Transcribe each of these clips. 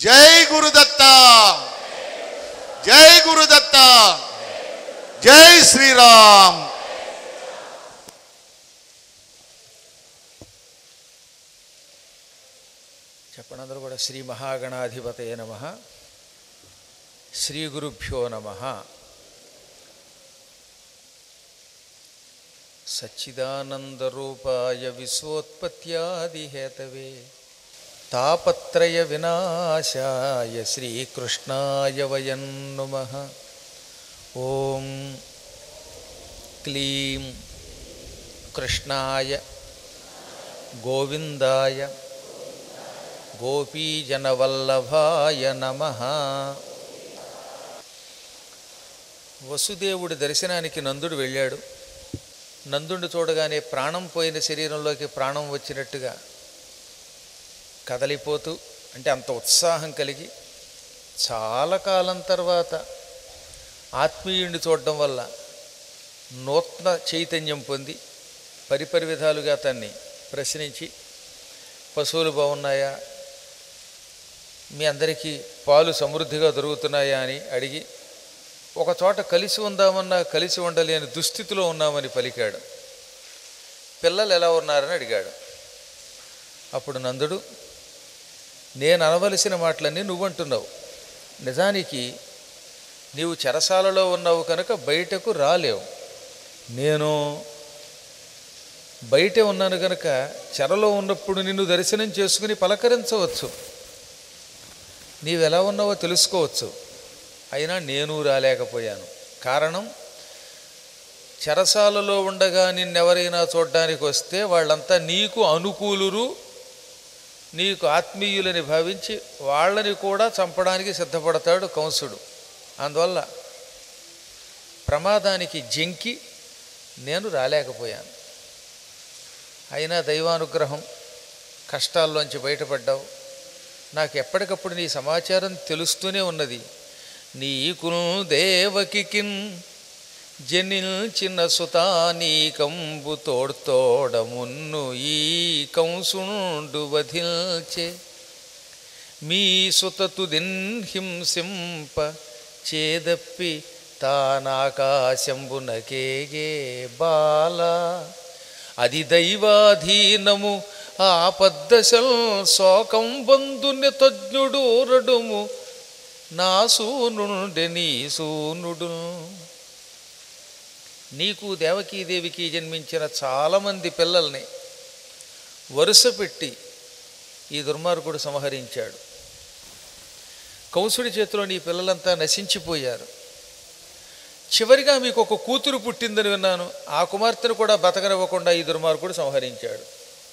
జై గురుదత్త జై గురుదత్త జై శ్రీరామ్ చెప్పండి అందరూ కూడా శ్రీ మహాగణాధిపతయ నమ శ్రీ గురుభ్యో నమ సచ్చిదానందరూపాయ విశ్వోత్పత్యాదిహేతవే తాపత్రయ వినాశాయ శ్రీకృష్ణాయ వయం నుమ ఓం క్లీం కృష్ణాయ గోవిందాయ గోపీజనవల్లభాయ నమ వసుదేవుడి దర్శనానికి నందుడు వెళ్ళాడు నందుడిని చూడగానే ప్రాణం పోయిన శరీరంలోకి ప్రాణం వచ్చినట్టుగా కదలిపోతూ అంటే అంత ఉత్సాహం కలిగి చాలా కాలం తర్వాత ఆత్మీయుడిని చూడడం వల్ల నూతన చైతన్యం పొంది పరిపరి విధాలుగా అతన్ని ప్రశ్నించి పశువులు బాగున్నాయా మీ అందరికీ పాలు సమృద్ధిగా దొరుకుతున్నాయా అని అడిగి ఒక చోట కలిసి ఉందామన్నా కలిసి ఉండలేని దుస్థితిలో ఉన్నామని పలికాడు పిల్లలు ఎలా ఉన్నారని అడిగాడు అప్పుడు నందుడు నేను అనవలసిన మాటలన్నీ నువ్వంటున్నావు నిజానికి నీవు చెరసాలలో ఉన్నావు కనుక బయటకు రాలేవు నేను బయటే ఉన్నాను కనుక చెరలో ఉన్నప్పుడు నిన్ను దర్శనం చేసుకుని పలకరించవచ్చు నీవెలా ఉన్నావో తెలుసుకోవచ్చు అయినా నేను రాలేకపోయాను కారణం చెరసాలలో ఉండగా నిన్నెవరైనా చూడడానికి వస్తే వాళ్ళంతా నీకు అనుకూలురు నీకు ఆత్మీయులని భావించి వాళ్ళని కూడా చంపడానికి సిద్ధపడతాడు కంసుడు అందువల్ల ప్రమాదానికి జంకి నేను రాలేకపోయాను అయినా దైవానుగ్రహం కష్టాల్లోంచి బయటపడ్డావు నాకు ఎప్పటికప్పుడు నీ సమాచారం తెలుస్తూనే ఉన్నది నీకును దేవకికిన్ జనిల్చిన సుతానీకంబు తోడ్తోడమున్ను ఈ కంసుండు వధిల్చే మీ సుతతుదిన్ హింసింప చేదప్పి తానాకాశంబునకేగే బాల అది దైవాధీనము ఆపద్దశల్ శోకం బంధుని తజ్ఞుడు రడుము నా సూనుండె నీ సూనుడు నీకు దేవకీదేవికి జన్మించిన చాలామంది పిల్లల్ని వరుస పెట్టి ఈ దుర్మార్గుడు సంహరించాడు కంసుడి చేతిలో నీ పిల్లలంతా నశించిపోయారు చివరిగా మీకు ఒక కూతురు పుట్టిందని విన్నాను ఆ కుమార్తెను కూడా బతకనివ్వకుండా ఈ దుర్మార్గుడు సంహరించాడు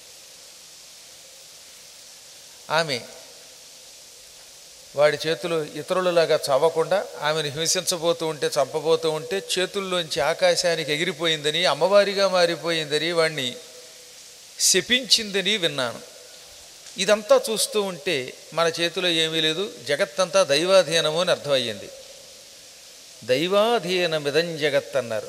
ఆమె వాడి చేతులు ఇతరులలాగా చావకుండా ఆమెను హింసించబోతూ ఉంటే చంపబోతూ ఉంటే చేతుల్లోంచి ఆకాశానికి ఎగిరిపోయిందని అమ్మవారిగా మారిపోయిందని వాణ్ణి శపించిందని విన్నాను ఇదంతా చూస్తూ ఉంటే మన చేతిలో ఏమీ లేదు జగత్తంతా దైవాధీనము అని అర్థమయ్యింది దైవాధీనమిదం జగత్ అన్నారు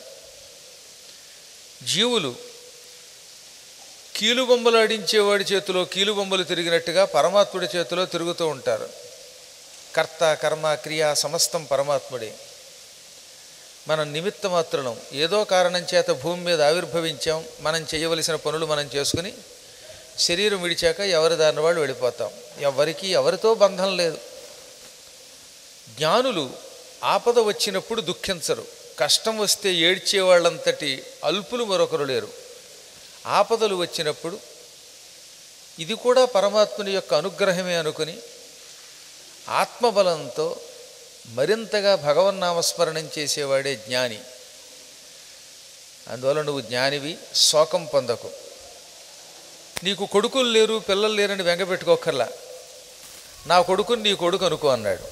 జీవులు కీలుబొమ్మలు ఆడించేవాడి చేతిలో కీలుబొమ్మలు తిరిగినట్టుగా పరమాత్ముడి చేతిలో తిరుగుతూ ఉంటారు కర్త కర్మ క్రియ సమస్తం పరమాత్ముడే మనం నిమిత్త మాత్రం ఏదో కారణం చేత భూమి మీద ఆవిర్భవించాం మనం చేయవలసిన పనులు మనం చేసుకుని శరీరం విడిచాక ఎవరి దారిన వాళ్ళు వెళ్ళిపోతాం ఎవరికి ఎవరితో బంధం లేదు జ్ఞానులు ఆపద వచ్చినప్పుడు దుఃఖించరు కష్టం వస్తే ఏడ్చే వాళ్ళంతటి అల్పులు మరొకరు లేరు ఆపదలు వచ్చినప్పుడు ఇది కూడా పరమాత్ముని యొక్క అనుగ్రహమే అనుకుని ఆత్మబలంతో మరింతగా భగవన్నామస్మరణం చేసేవాడే జ్ఞాని అందువల్ల నువ్వు జ్ఞానివి శోకం పొందకు నీకు కొడుకులు లేరు పిల్లలు లేరని వెంగపెట్టుకోకర్లా నా కొడుకుని నీ కొడుకు అనుకో అన్నాడు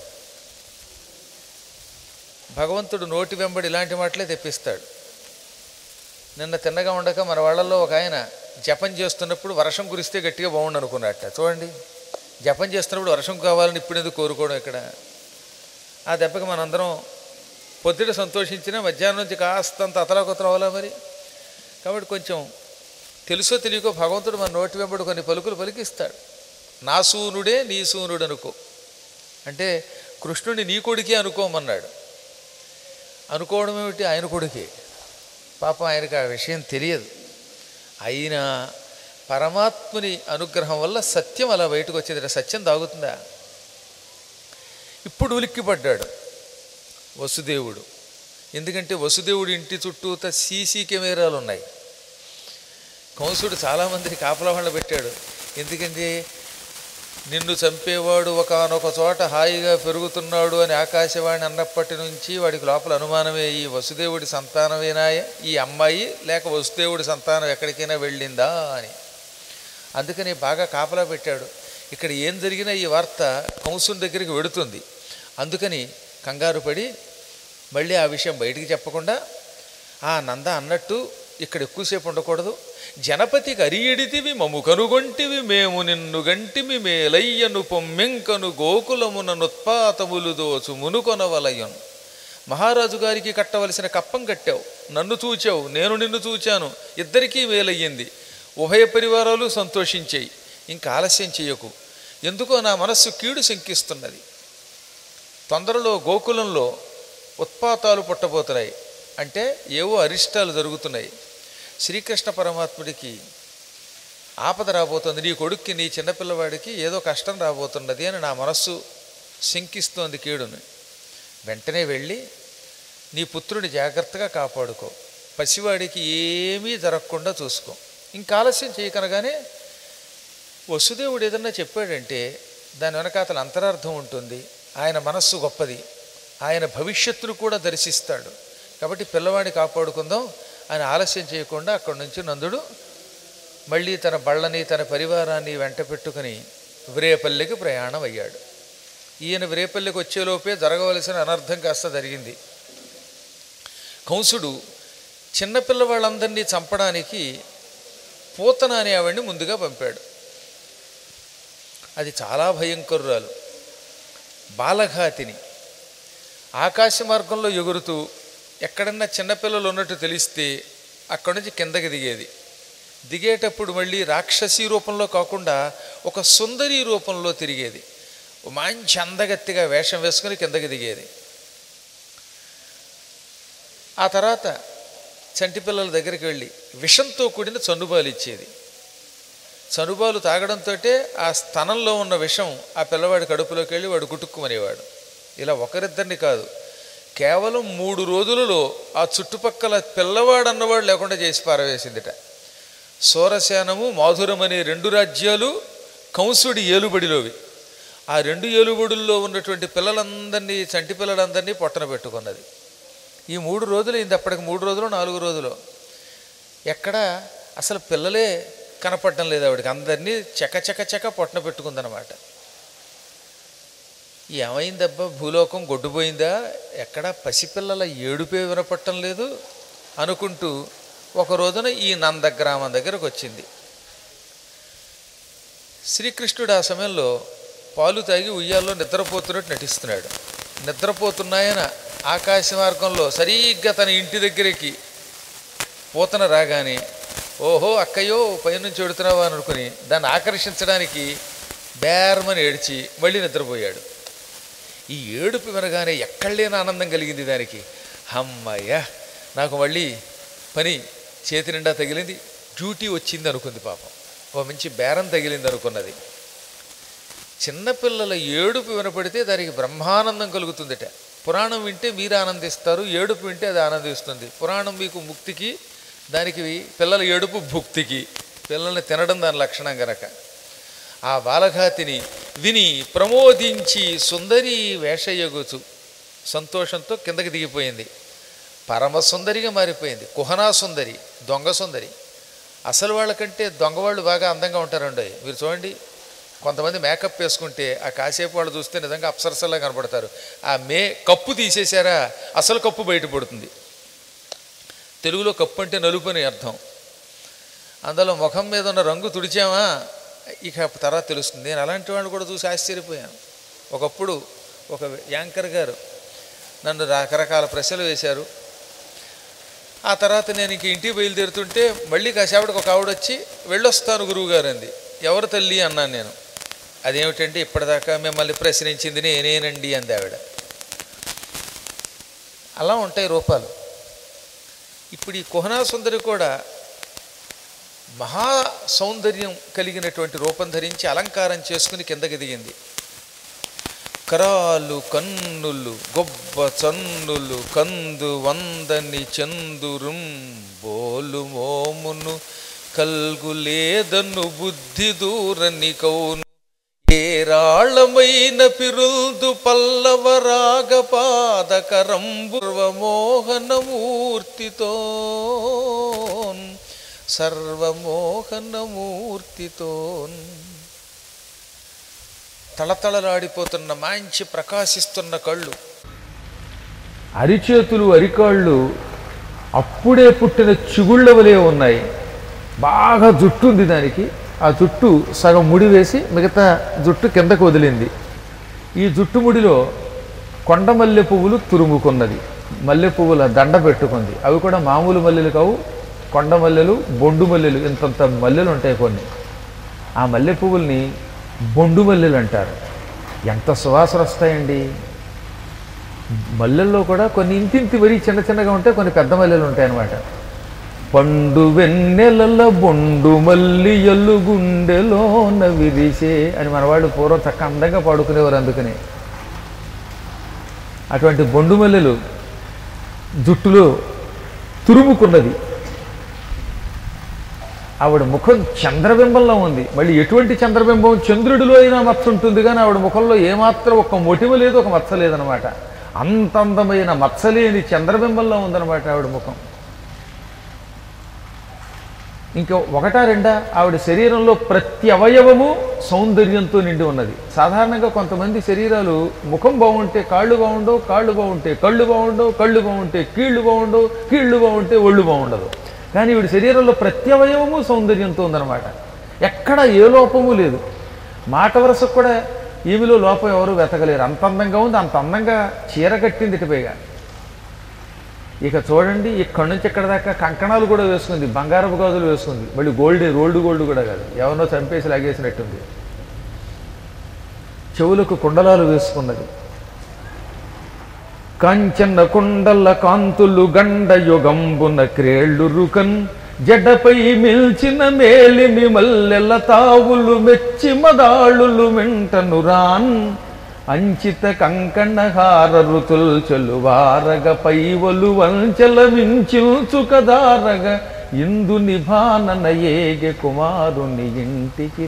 భగవంతుడు నోటి వెంబడి ఇలాంటి మాటలే తెప్పిస్తాడు నిన్న తిన్నగా ఉండక మన వాళ్ళల్లో ఒక ఆయన జపం చేస్తున్నప్పుడు వర్షం కురిస్తే గట్టిగా బాగుండు అనుకున్నట్ట చూడండి జపం చేస్తున్నప్పుడు వర్షం కావాలని ఇప్పుడు ఎందుకు కోరుకోవడం ఇక్కడ ఆ దెబ్బకి మనందరం పొద్దుట సంతోషించిన మధ్యాహ్నం నుంచి కాస్తంత అతలాకుతలం అవ్వాలా మరి కాబట్టి కొంచెం తెలుసో తెలియకో భగవంతుడు మన నోటి వెంబడి కొన్ని పలుకులు పలికిస్తాడు నా సూనుడే నీ సూనుడు అనుకో అంటే కృష్ణుని నీ కొడుకే అనుకోమన్నాడు అనుకోవడం ఏమిటి ఆయన కొడుకే పాపం ఆయనకు ఆ విషయం తెలియదు అయినా పరమాత్ముని అనుగ్రహం వల్ల సత్యం అలా బయటకు వచ్చింది సత్యం తాగుతుందా ఇప్పుడు ఉలిక్కిపడ్డాడు వసుదేవుడు ఎందుకంటే వసుదేవుడి ఇంటి చుట్టూత సీసీ కెమెరాలు ఉన్నాయి కంసుడు చాలామందిని కాపలా వాళ్ళ పెట్టాడు ఎందుకంటే నిన్ను చంపేవాడు ఒకనొక చోట హాయిగా పెరుగుతున్నాడు అని ఆకాశవాణి అన్నప్పటి నుంచి వాడికి లోపల అనుమానమే ఈ వసుదేవుడి సంతానమేనా ఈ అమ్మాయి లేక వసుదేవుడి సంతానం ఎక్కడికైనా వెళ్ళిందా అని అందుకని బాగా కాపలా పెట్టాడు ఇక్కడ ఏం జరిగినా ఈ వార్త కంసుని దగ్గరికి వెడుతుంది అందుకని కంగారు పడి మళ్ళీ ఆ విషయం బయటికి చెప్పకుండా ఆ నంద అన్నట్టు ఇక్కడ ఎక్కువసేపు ఉండకూడదు జనపతికి అరియడితివి మము కనుగొంటివి మేము నిన్ను గంటిమి మేలయ్యను పొమ్మెంకను గోకులమున నుత్పాతములు దోచు మునుకొనవలయను మహారాజు గారికి కట్టవలసిన కప్పం కట్టావు నన్ను చూచావు నేను నిన్ను చూచాను ఇద్దరికీ మేలయ్యింది ఉభయ పరివారాలు సంతోషించాయి ఇంకా ఆలస్యం చేయకు ఎందుకో నా మనస్సు కీడు శంకిస్తున్నది తొందరలో గోకులంలో ఉత్పాతాలు పుట్టబోతున్నాయి అంటే ఏవో అరిష్టాలు జరుగుతున్నాయి శ్రీకృష్ణ పరమాత్ముడికి ఆపద రాబోతుంది నీ కొడుక్కి నీ చిన్నపిల్లవాడికి ఏదో కష్టం రాబోతున్నది అని నా మనస్సు శంకిస్తోంది కీడుని వెంటనే వెళ్ళి నీ పుత్రుని జాగ్రత్తగా కాపాడుకో పసివాడికి ఏమీ జరగకుండా చూసుకో ఇంకా ఆలస్యం చేయకనగానే వసుదేవుడు ఏదన్నా చెప్పాడంటే దాని వెనకాతల అంతరార్థం ఉంటుంది ఆయన మనస్సు గొప్పది ఆయన భవిష్యత్తును కూడా దర్శిస్తాడు కాబట్టి పిల్లవాడిని కాపాడుకుందాం అని ఆలస్యం చేయకుండా అక్కడి నుంచి నందుడు మళ్ళీ తన బళ్ళని తన పరివారాన్ని వెంట పెట్టుకుని వ్రేపల్లికి ప్రయాణం అయ్యాడు ఈయన వ్రేపల్లికి వచ్చేలోపే జరగవలసిన అనర్థం కాస్త జరిగింది కంసుడు చిన్నపిల్లవాళ్ళందరినీ చంపడానికి పూతన అనే ఆవిడ్ని ముందుగా పంపాడు అది చాలా భయంకరురాలు బాలఘాతిని ఆకాశ మార్గంలో ఎగురుతూ ఎక్కడన్నా చిన్నపిల్లలు ఉన్నట్టు తెలిస్తే అక్కడి నుంచి కిందకి దిగేది దిగేటప్పుడు మళ్ళీ రాక్షసీ రూపంలో కాకుండా ఒక సుందరి రూపంలో తిరిగేది ఓ మంచి అందగత్తిగా వేషం వేసుకుని కిందకి దిగేది ఆ తర్వాత చంటి పిల్లల దగ్గరికి వెళ్ళి విషంతో కూడిన చనుబాలు ఇచ్చేది చనుబాలు తాగడంతో ఆ స్తనంలో ఉన్న విషం ఆ పిల్లవాడి కడుపులోకి వెళ్ళి వాడు గుటుక్కుమనేవాడు ఇలా ఒకరిద్దరిని కాదు కేవలం మూడు రోజులలో ఆ చుట్టుపక్కల పిల్లవాడు అన్నవాడు లేకుండా చేసి పారవేసిందిట సోరసేనము మాధురం అనే రెండు రాజ్యాలు కంసుడి ఏలుబడిలోవి ఆ రెండు ఏలుబడుల్లో ఉన్నటువంటి పిల్లలందరినీ చంటి పిల్లలందరినీ పొట్టన పెట్టుకున్నది ఈ మూడు రోజులు అయింది అప్పటికి మూడు రోజులు నాలుగు రోజులు ఎక్కడ అసలు పిల్లలే కనపడటం లేదు ఆవిడకి అందరినీ చక చక చక పొట్టన పెట్టుకుందనమాట ఏమైందబ్బా భూలోకం గొడ్డుపోయిందా ఎక్కడ పసిపిల్లల ఏడుపే వినపట్టం లేదు అనుకుంటూ ఒక రోజున ఈ నందగ్రామం దగ్గరకు వచ్చింది శ్రీకృష్ణుడు ఆ సమయంలో పాలు తాగి ఉయ్యాల్లో నిద్రపోతున్నట్టు నటిస్తున్నాడు నిద్రపోతున్నాయన ఆకాశ మార్గంలో సరిగ్గా తన ఇంటి దగ్గరికి పూతన రాగానే ఓహో అక్కయ్యో పైనుంచి వెడుతున్నావా అని అనుకుని దాన్ని ఆకర్షించడానికి బేరమని ఏడ్చి మళ్ళీ నిద్రపోయాడు ఈ ఏడుపు వినగానే ఎక్కడలేని ఆనందం కలిగింది దానికి అమ్మయ్య నాకు మళ్ళీ పని చేతి నిండా తగిలింది డ్యూటీ వచ్చింది అనుకుంది పాపం ఓ మంచి బేరం తగిలింది అనుకున్నది చిన్నపిల్లల ఏడుపు వినపడితే దానికి బ్రహ్మానందం కలుగుతుందట పురాణం వింటే మీరు ఆనందిస్తారు ఏడుపు వింటే అది ఆనందిస్తుంది పురాణం మీకు ముక్తికి దానికి పిల్లల ఏడుపు భుక్తికి పిల్లల్ని తినడం దాని లక్షణం గనక ఆ బాలఘాతిని విని ప్రమోదించి సుందరి వేషయగుచు సంతోషంతో కిందకి దిగిపోయింది పరమ సుందరిగా మారిపోయింది కుహనా సుందరి దొంగ సుందరి అసలు వాళ్ళకంటే దొంగ వాళ్ళు బాగా అందంగా ఉంటారండి మీరు చూడండి కొంతమంది మేకప్ వేసుకుంటే ఆ కాసేపు వాళ్ళు చూస్తే నిజంగా అప్సరసల్లా కనపడతారు ఆ మే కప్పు తీసేశారా అసలు కప్పు బయటపడుతుంది తెలుగులో కప్పు అంటే నలుపు అని అర్థం అందులో ముఖం మీద ఉన్న రంగు తుడిచామా ఇక తర్వాత తెలుస్తుంది నేను అలాంటి వాళ్ళు కూడా చూసి ఆశ్చర్యపోయాను ఒకప్పుడు ఒక యాంకర్ గారు నన్ను రకరకాల ప్రశ్నలు వేశారు ఆ తర్వాత నేను ఇంక ఇంటికి బయలుదేరుతుంటే మళ్ళీ కాసేపటికి ఒక ఆవిడ వచ్చి వెళ్ళొస్తాను గురువుగారు అంది ఎవరు తల్లి అన్నాను నేను అదేమిటంటే ఇప్పటిదాకా మిమ్మల్ని ప్రశ్నించింది నేనేనండి అంది ఆవిడ అలా ఉంటాయి రూపాలు ఇప్పుడు ఈ కుహనా సుందరి కూడా మహా సౌందర్యం కలిగినటువంటి రూపం ధరించి అలంకారం చేసుకుని కిందకి దిగింది కరాలు కన్నులు గొబ్బ చన్నులు కందు వందని చందురుం బోలు మోమును కల్గులేదన్ను బుద్ధి దూరని కౌను ఏరాళమైన పిరుల్దు పల్లవ రాగపాదకరంబుర్వమోహనమూర్తితో సర్వమోహనమూర్తితో తళతళలాడిపోతున్న మంచి ప్రకాశిస్తున్న కళ్ళు అరిచేతులు అరికాళ్ళు అప్పుడే పుట్టిన చిగుళ్ళ వలె ఉన్నాయి బాగా జుట్టు ఉంది దానికి ఆ జుట్టు సగం ముడి వేసి మిగతా జుట్టు కిందకు వదిలింది ఈ జుట్టు ముడిలో కొండ మల్లె పువ్వులు తురుముకున్నది మల్లె పువ్వుల దండ పెట్టుకుంది అవి కూడా మామూలు మల్లెలు కావు కొండ మల్లెలు బొండు మల్లెలు ఇంతంత మల్లెలు ఉంటాయి కొన్ని ఆ మల్లె పువ్వుల్ని బొండు మల్లెలు అంటారు ఎంత సువాసన వస్తాయండి మల్లెల్లో కూడా కొన్ని ఇంతింతి మరీ చిన్న చిన్నగా ఉంటాయి కొన్ని పెద్ద మల్లెలు ఉంటాయి అన్నమాట పండు వెన్నెలల బొండు మల్లి ఎల్లు గుండెలోన విరిసే అని మనవాళ్ళు పూర్వం చక్క అందంగా పాడుకునేవారు అందుకని అటువంటి బొండు మల్లెలు జుట్టులో తురుముకున్నది ఆవిడ ముఖం చంద్రబింబంలో ఉంది మళ్ళీ ఎటువంటి చంద్రబింబం చంద్రుడిలో అయినా మచ్చ ఉంటుంది కానీ ఆవిడ ముఖంలో ఏమాత్రం ఒక మొటిమ లేదు ఒక మచ్చ లేదనమాట అంత అందమైన మచ్చలేని చంద్రబింబంలో ఉందన్నమాట ఆవిడ ముఖం ఇంకా ఒకటా రెండా ఆవిడ శరీరంలో ప్రతి అవయవము సౌందర్యంతో నిండి ఉన్నది సాధారణంగా కొంతమంది శరీరాలు ముఖం బాగుంటే కాళ్ళు బాగుండవు కాళ్ళు బాగుంటే కళ్ళు బాగుండవు కళ్ళు బాగుంటే కీళ్ళు బాగుండవు కీళ్ళు బాగుంటే ఒళ్ళు బాగుండదు కానీ ఈవిడ శరీరంలో ప్రతి అవయవము సౌందర్యంతో ఉందన్నమాట ఎక్కడ ఏ లోపము లేదు మాట వరసకు కూడా ఈమెలో లోపం ఎవరు వెతకలేరు అంత అందంగా ఉంది అంత అందంగా చీర కట్టింది ఇటుపైగా ఇక చూడండి ఇక్కడి నుంచి ఇక్కడ దాకా కంకణాలు కూడా వేసుకుంది బంగారపు గాజులు వేసుకుంది మళ్ళీ గోల్డ్ రోల్డ్ గోల్డ్ కూడా కాదు ఎవరినో చంపేసి లాగేసినట్టుంది చెవులకు కుండలాలు వేసుకున్నది కాంచన్న కుండల కాంతులు గండ యుగంబున క్రేళ్ళు రుకన్ జడపై మిల్చిన మేలిమి మల్లెల తావులు మెచ్చి మదాళులు మెంటను రాన్ అంచిత కంకణ హార ఋతుల్ చెలువారగ పైవలు వంచల మించుకదారగ ఇందు నిభానన ఏగె కుమారుని ఇంటికి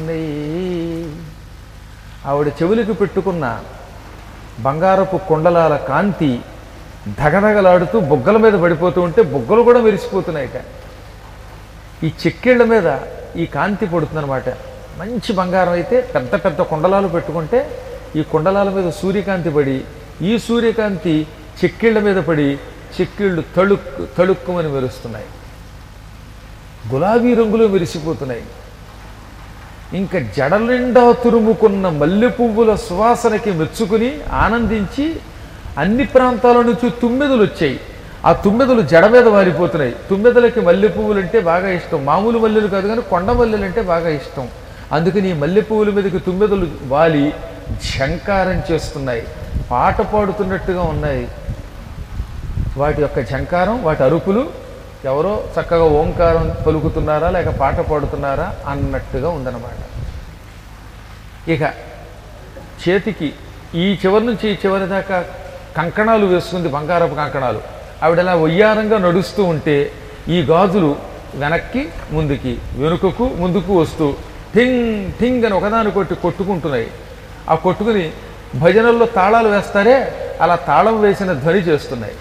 ఆవిడ చెవులకు పెట్టుకున్న బంగారపు కుండలాల కాంతి ధగధగలాడుతూ బుగ్గల మీద పడిపోతూ ఉంటే బుగ్గలు కూడా మెరిసిపోతున్నాయిట ఈ చెక్కిళ్ళ మీద ఈ కాంతి పడుతుందన్నమాట మంచి బంగారం అయితే పెద్ద పెద్ద కుండలాలు పెట్టుకుంటే ఈ కుండలాల మీద సూర్యకాంతి పడి ఈ సూర్యకాంతి చెక్కిళ్ళ మీద పడి చెక్కిళ్ళు తళుక్కు తళుక్కుమని మెరుస్తున్నాయి గులాబీ రంగులో మెరిసిపోతున్నాయి ఇంకా జడల నిండా తురుముకున్న మల్లె పువ్వుల సువాసనకి మెచ్చుకుని ఆనందించి అన్ని ప్రాంతాల నుంచి తుమ్మెదలు వచ్చాయి ఆ తుమ్మెదలు జడ మీద వారిపోతున్నాయి తుమ్మెదలకి మల్లె పువ్వులు అంటే బాగా ఇష్టం మామూలు మల్లెలు కాదు కానీ కొండ మల్లెలు అంటే బాగా ఇష్టం అందుకని ఈ మల్లె పువ్వుల మీదకి తుమ్మెదలు వాలి ఝంకారం చేస్తున్నాయి పాట పాడుతున్నట్టుగా ఉన్నాయి వాటి యొక్క ఝంకారం వాటి అరుపులు ఎవరో చక్కగా ఓంకారం పలుకుతున్నారా లేక పాట పాడుతున్నారా అన్నట్టుగా ఉందన్నమాట ఇక చేతికి ఈ చివరి నుంచి ఈ చివరి దాకా కంకణాలు వేసుకుంది బంగారపు కంకణాలు ఆవిడలా వయ్యారంగా నడుస్తూ ఉంటే ఈ గాజులు వెనక్కి ముందుకి వెనుకకు ముందుకు వస్తూ ఠింగ్ ఠింగ్ అని ఒకదానికొట్టి కొట్టుకుంటున్నాయి ఆ కొట్టుకుని భజనల్లో తాళాలు వేస్తారే అలా తాళం వేసిన ధ్వని చేస్తున్నాయి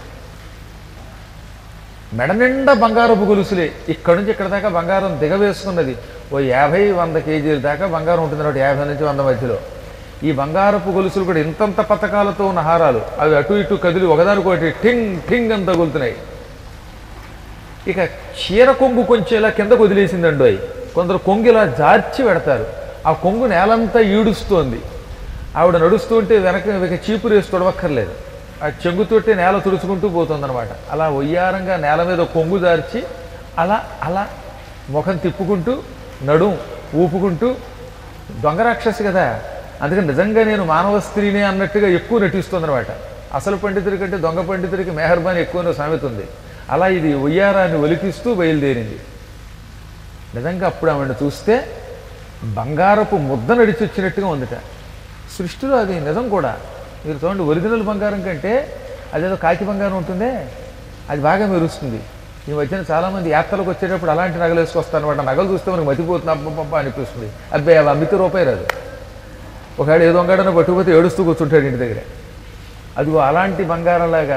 మెడ నిండా బంగారపు గొలుసులే ఇక్కడ నుంచి ఇక్కడ దాకా బంగారం దిగవేసుకున్నది ఓ యాభై వంద కేజీల దాకా బంగారం ఉంటుంది అన్నమాట యాభై నుంచి వంద మధ్యలో ఈ బంగారపు గొలుసులు కూడా ఇంతంత పథకాలతో ఉన్న హారాలు అవి అటు ఇటు కదిలి ఒకదానికొకటి ఠింగ్ ఠింగ్ అని తగులుతున్నాయి ఇక చీర కొంగు కొంచెం ఇలా కిందకు వదిలేసిందండి అయి కొందరు కొంగు ఇలా జార్చి పెడతారు ఆ కొంగు నేలంతా ఈడుస్తోంది ఆవిడ నడుస్తూ ఉంటే వెనక ఇక చీపురు వేసి తొడవక్కర్లేదు ఆ చెంగుతోటి నేల తుడుచుకుంటూ పోతుందన్నమాట అలా ఒయ్యారంగా నేల మీద కొంగు దార్చి అలా అలా ముఖం తిప్పుకుంటూ నడుం ఊపుకుంటూ దొంగ రాక్షసి కదా అందుకని నిజంగా నేను మానవ స్త్రీనే అన్నట్టుగా ఎక్కువ నటిస్తుందన్నమాట అసలు పండితుడి కంటే దొంగ పండితుడికి మెహర్బాన్ ఎక్కువ సామెత ఉంది అలా ఇది ఉయ్యారాన్ని ఒలికిస్తూ బయలుదేరింది నిజంగా అప్పుడు ఆవిడ చూస్తే బంగారపు ముద్ద నడిచి వచ్చినట్టుగా ఉందిట సృష్టిలో అది నిజం కూడా మీరు చూడండి ఒరిజినల్ బంగారం కంటే అదేదో కాకి బంగారం ఉంటుందే అది బాగా మెరుస్తుంది ఈ మధ్యన చాలామంది యాత్రలకు వచ్చేటప్పుడు అలాంటి నగలు వేసుకొస్తాను అనమాట నగలు చూస్తే మనకు మతిపోతుంది అబ్బబ్బబ్బా అనిపిస్తుంది అబ్బాయి అవి అమ్మితే రూపాయి రాదు ఒకవేళ ఏ దొంగడన పట్టుకుపోతే ఏడుస్తూ కూర్చుంటాడు ఇంటి దగ్గర అదిగో అలాంటి బంగారంలాగా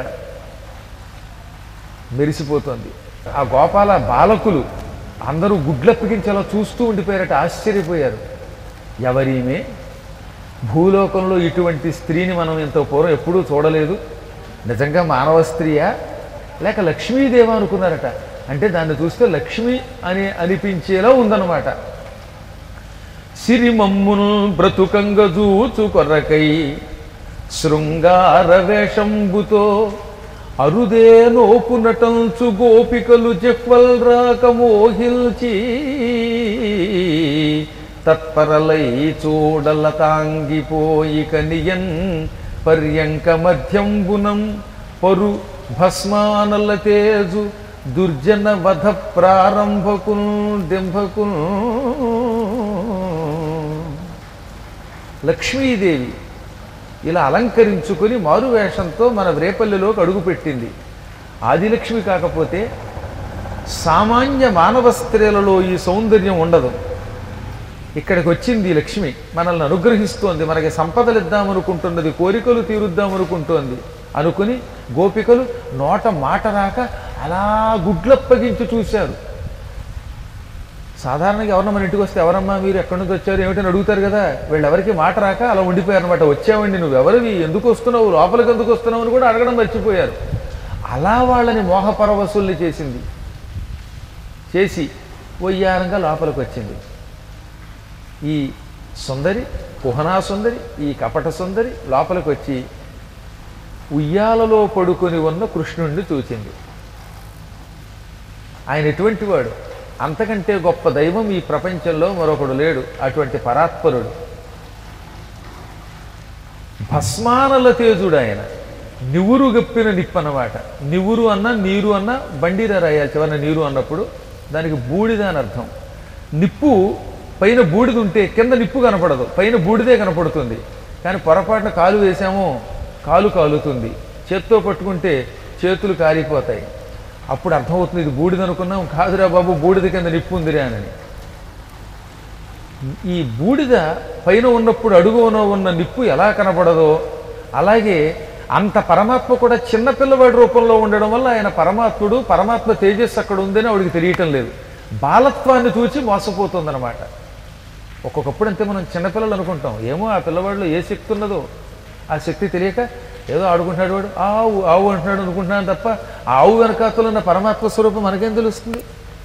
మెరిసిపోతుంది ఆ గోపాల బాలకులు అందరూ గుడ్లప్పగించేలా చూస్తూ ఉండిపోయారట ఆశ్చర్యపోయారు ఎవరీమే భూలోకంలో ఇటువంటి స్త్రీని మనం ఇంత పూర్వం ఎప్పుడూ చూడలేదు నిజంగా మానవ స్త్రీయా లేక లక్ష్మీదేవ అనుకున్నారట అంటే దాన్ని చూస్తే లక్ష్మి అని అనిపించేలా ఉందన్నమాట సిరిమమ్మును బ్రతుకంగ జూచు కొర్రకై శృంగార వేషంబుతో అరుదే నోపు నటంచు గోపికలు జహ్వల్ రాక మోహిల్చి తత్పరలై చూడల తాంగిపోయి కనియన్ పర్యంక మధ్యంబునం పరు భస్మానల తేజు దుర్జన వధ ప్రారంభకు దింభకు లక్ష్మీదేవి ఇలా అలంకరించుకొని మారు వేషంతో మన రేపల్లిలోకి అడుగుపెట్టింది ఆదిలక్ష్మి కాకపోతే సామాన్య మానవ స్త్రీలలో ఈ సౌందర్యం ఉండదు ఇక్కడికి వచ్చింది ఈ లక్ష్మి మనల్ని అనుగ్రహిస్తోంది మనకి సంపదలు ఇద్దామనుకుంటున్నది కోరికలు తీరుద్దామనుకుంటోంది అనుకుని గోపికలు నోట మాట రాక అలా గుడ్లప్పగించి చూశారు సాధారణంగా ఎవరన్నా మన ఇంటికి వస్తే ఎవరమ్మా మీరు ఎక్కడి నుంచి వచ్చారు ఏమిటని అడుగుతారు కదా వీళ్ళు ఎవరికి మాట రాక అలా ఉండిపోయారు అనమాట వచ్చావండి నువ్వు ఎవరివి ఎందుకు వస్తున్నావు లోపలికి ఎందుకు వస్తున్నావు అని కూడా అడగడం మర్చిపోయారు అలా వాళ్ళని మోహపరవశుల్ని చేసింది చేసి ఒయ్యారంగా లోపలికి వచ్చింది ఈ సుందరి కుహనా సుందరి ఈ కపట సుందరి లోపలికి వచ్చి ఉయ్యాలలో పడుకొని ఉన్న కృష్ణుణ్ణి చూచింది ఆయన ఎటువంటి వాడు అంతకంటే గొప్ప దైవం ఈ ప్రపంచంలో మరొకడు లేడు అటువంటి పరాత్పరుడు భస్మానల తేజుడు ఆయన నివురు గప్పిన నిప్పు అన్నమాట నివురు అన్న నీరు అన్న బండిరా రాయాలి చివరిన నీరు అన్నప్పుడు దానికి బూడిద అని అర్థం నిప్పు పైన బూడిద ఉంటే కింద నిప్పు కనపడదు పైన బూడిదే కనపడుతుంది కానీ పొరపాటున కాలు వేసామో కాలు కాలుతుంది చేత్తో పట్టుకుంటే చేతులు కాలిపోతాయి అప్పుడు అర్థమవుతుంది ఇది బూడిద అనుకున్నాం కాదురా బాబు బూడిద కింద నిప్పు ఉందిరా అని ఈ బూడిద పైన ఉన్నప్పుడు అడుగున ఉన్న నిప్పు ఎలా కనపడదో అలాగే అంత పరమాత్మ కూడా చిన్న పిల్లవాడి రూపంలో ఉండడం వల్ల ఆయన పరమాత్ముడు పరమాత్మ తేజస్సు అక్కడ ఉందని ఆవిడికి తెలియటం లేదు బాలత్వాన్ని చూచి మోసపోతుందన్నమాట ఒక్కొక్కప్పుడు అంతే మనం చిన్నపిల్లలు అనుకుంటాం ఏమో ఆ పిల్లవాడిలో ఏ శక్తి ఉన్నదో ఆ శక్తి తెలియక ఏదో ఆడుకుంటున్నాడు వాడు ఆవు ఆవు అంటున్నాడు అనుకుంటున్నాను తప్ప ఆ ఆవు వెనకాతలు ఉన్న పరమాత్మ స్వరూపం మనకేం తెలుస్తుంది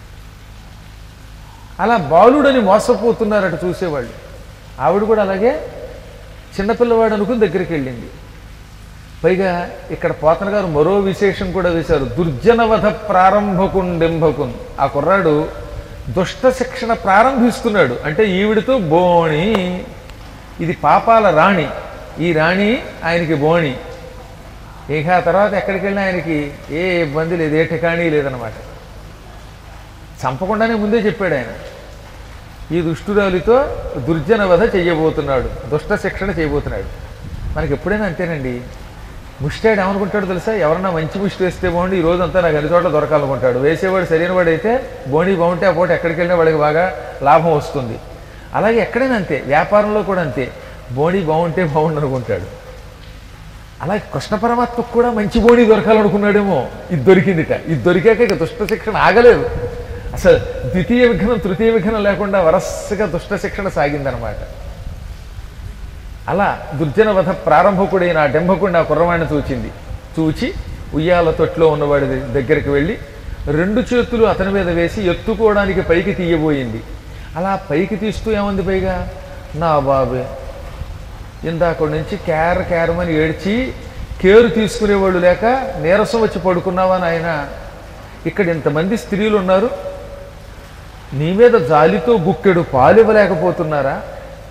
అలా బాలుడని మోసపోతున్నారట చూసేవాళ్ళు ఆవిడ కూడా అలాగే చిన్నపిల్లవాడు అనుకుని దగ్గరికి వెళ్ళింది పైగా ఇక్కడ పోతన గారు మరో విశేషం కూడా వేశారు దుర్జనవధ ప్రారంభకుండెంభకున్ ఆ కుర్రాడు దుష్ట శిక్షణ ప్రారంభిస్తున్నాడు అంటే ఈవిడితో బోణి ఇది పాపాల రాణి ఈ రాణి ఆయనకి బోణి ఇక ఆ తర్వాత ఎక్కడికి వెళ్ళినా ఆయనకి ఏ ఇబ్బంది లేదు ఏ ఠికాణీ లేదనమాట చంపకుండానే ముందే చెప్పాడు ఆయన ఈ దుష్టురాలితో దుర్జన వధ చెయ్యబోతున్నాడు దుష్ట శిక్షణ చేయబోతున్నాడు మనకి ఎప్పుడైనా అంతేనండి ముష్టాడు ఏమనుకుంటాడు తెలుసా ఎవరన్నా మంచి ముష్టి వేస్తే బాగుండి ఈ రోజంతా నాకు అన్ని చోట్ల దొరకాలనుకుంటాడు వేసేవాడు సరైన వాడు అయితే బోణి బాగుంటే ఆ పూట ఎక్కడికి వెళ్ళినా వాడికి బాగా లాభం వస్తుంది అలాగే ఎక్కడైనా అంతే వ్యాపారంలో కూడా అంతే బోణి బాగుంటే బాగుండు అనుకుంటాడు అలాగే కృష్ణ పరమాత్మకు కూడా మంచి బోణి దొరకాలనుకున్నాడేమో ఇది దొరికిందిట ఇది దొరికాక ఇక దుష్ట శిక్షణ ఆగలేదు అసలు ద్వితీయ విఘ్నం తృతీయ విఘ్నం లేకుండా వరసగా దుష్ట శిక్షణ సాగిందనమాట అలా దుర్జన వధ ప్రారంభకుడైన ఆ డెంభకుడిని ఆ కుర్రవాడిని చూచింది చూచి ఉయ్యాల తొట్లో ఉన్నవాడి ద- దగ్గరికి వెళ్ళి రెండు చేతులు అతని మీద వేసి ఎత్తుకోవడానికి పైకి తీయబోయింది అలా పైకి తీస్తూ ఏముంది పైగా నా బాబే ఇందాక నుంచి కేర కేరమని ఏడ్చి కేరు తీసుకునేవాళ్ళు లేక నీరసం వచ్చి పడుకున్నావా నాయన ఇక్కడ ఇంతమంది స్త్రీలు ఉన్నారు నీ మీద జాలితో గుక్కెడు పాలు ఇవ్వలేకపోతున్నారా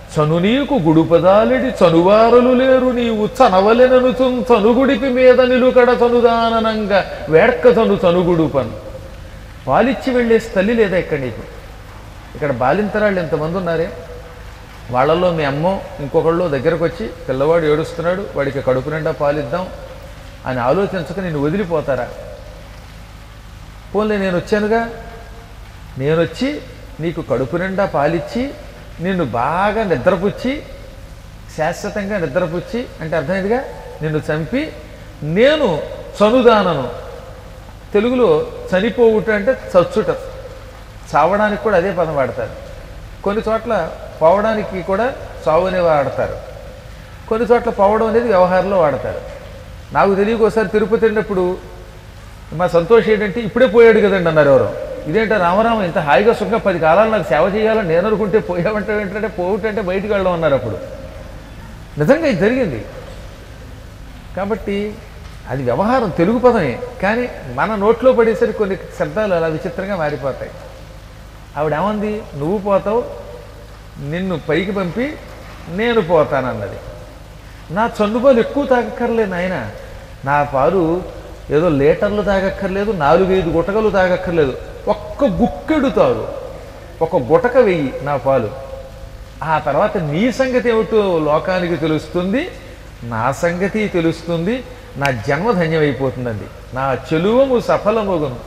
చను నీకు గుడుపదాలిడి చనువారులు లేరు నీవు చనవలెనను చనుగుడిపి మీద నిలుకడ చనుదాననంగా వేడ్క చను చనుగుడుపను పాలిచ్చి వెళ్ళే తల్లి లేదా ఇక్కడ నీకు ఇక్కడ బాలింతరాళ్ళు ఎంతమంది ఉన్నారే వాళ్ళల్లో మీ అమ్మో ఇంకొకళ్ళు దగ్గరకు వచ్చి పిల్లవాడు ఏడుస్తున్నాడు వాడికి కడుపు నిండా పాలిద్దాం అని ఆలోచించక నేను వదిలిపోతారా పోన్లే నేను వచ్చానుగా నేను వచ్చి నీకు కడుపు నిండా పాలిచ్చి నిన్ను బాగా నిద్రపుచ్చి శాశ్వతంగా నిద్రపుచ్చి అంటే అర్థమైందిగా నిన్ను చంపి నేను చనుదానను తెలుగులో చనిపోవుట అంటే చచ్చుట చావడానికి కూడా అదే పదం వాడతారు కొన్ని చోట్ల పోవడానికి కూడా చావు అనే వాడతారు కొన్ని చోట్ల పోవడం అనేది వ్యవహారంలో వాడతారు నాకు తెలియక ఒకసారి తిరుపతి వెళ్ళినప్పుడు మా సంతోష్ ఏంటంటే ఇప్పుడే పోయాడు కదండి అన్నారు ఎవరు ఇదేంటే రామరామ ఇంత హాయిగా సుఖంగా పది కాలాలు నాకు సేవ చేయాలని నేను అనుకుంటే పోయామంటే ఏంటంటే పోవుటంటే బయటికి వెళ్ళడం అన్నారు అప్పుడు నిజంగా ఇది జరిగింది కాబట్టి అది వ్యవహారం తెలుగు పదమే కానీ మన నోట్లో పడేసరికి కొన్ని శబ్దాలు అలా విచిత్రంగా మారిపోతాయి ఆవిడ ఏమంది నువ్వు పోతావు నిన్ను పైకి పంపి నేను పోతానన్నది నా చన్నుపాలు ఎక్కువ తాగక్కర్లేదు నాయన నా పాలు ఏదో లీటర్లు తాగక్కర్లేదు నాలుగైదు గుటకలు తాగక్కర్లేదు ఒక్క గుక్కెడు తాగు ఒక గుటక వెయ్యి నా పాలు ఆ తర్వాత నీ సంగతి ఏమిటో లోకానికి తెలుస్తుంది నా సంగతి తెలుస్తుంది నా జన్మ ధన్యమైపోతుందండి నా చెలువము సఫలమగును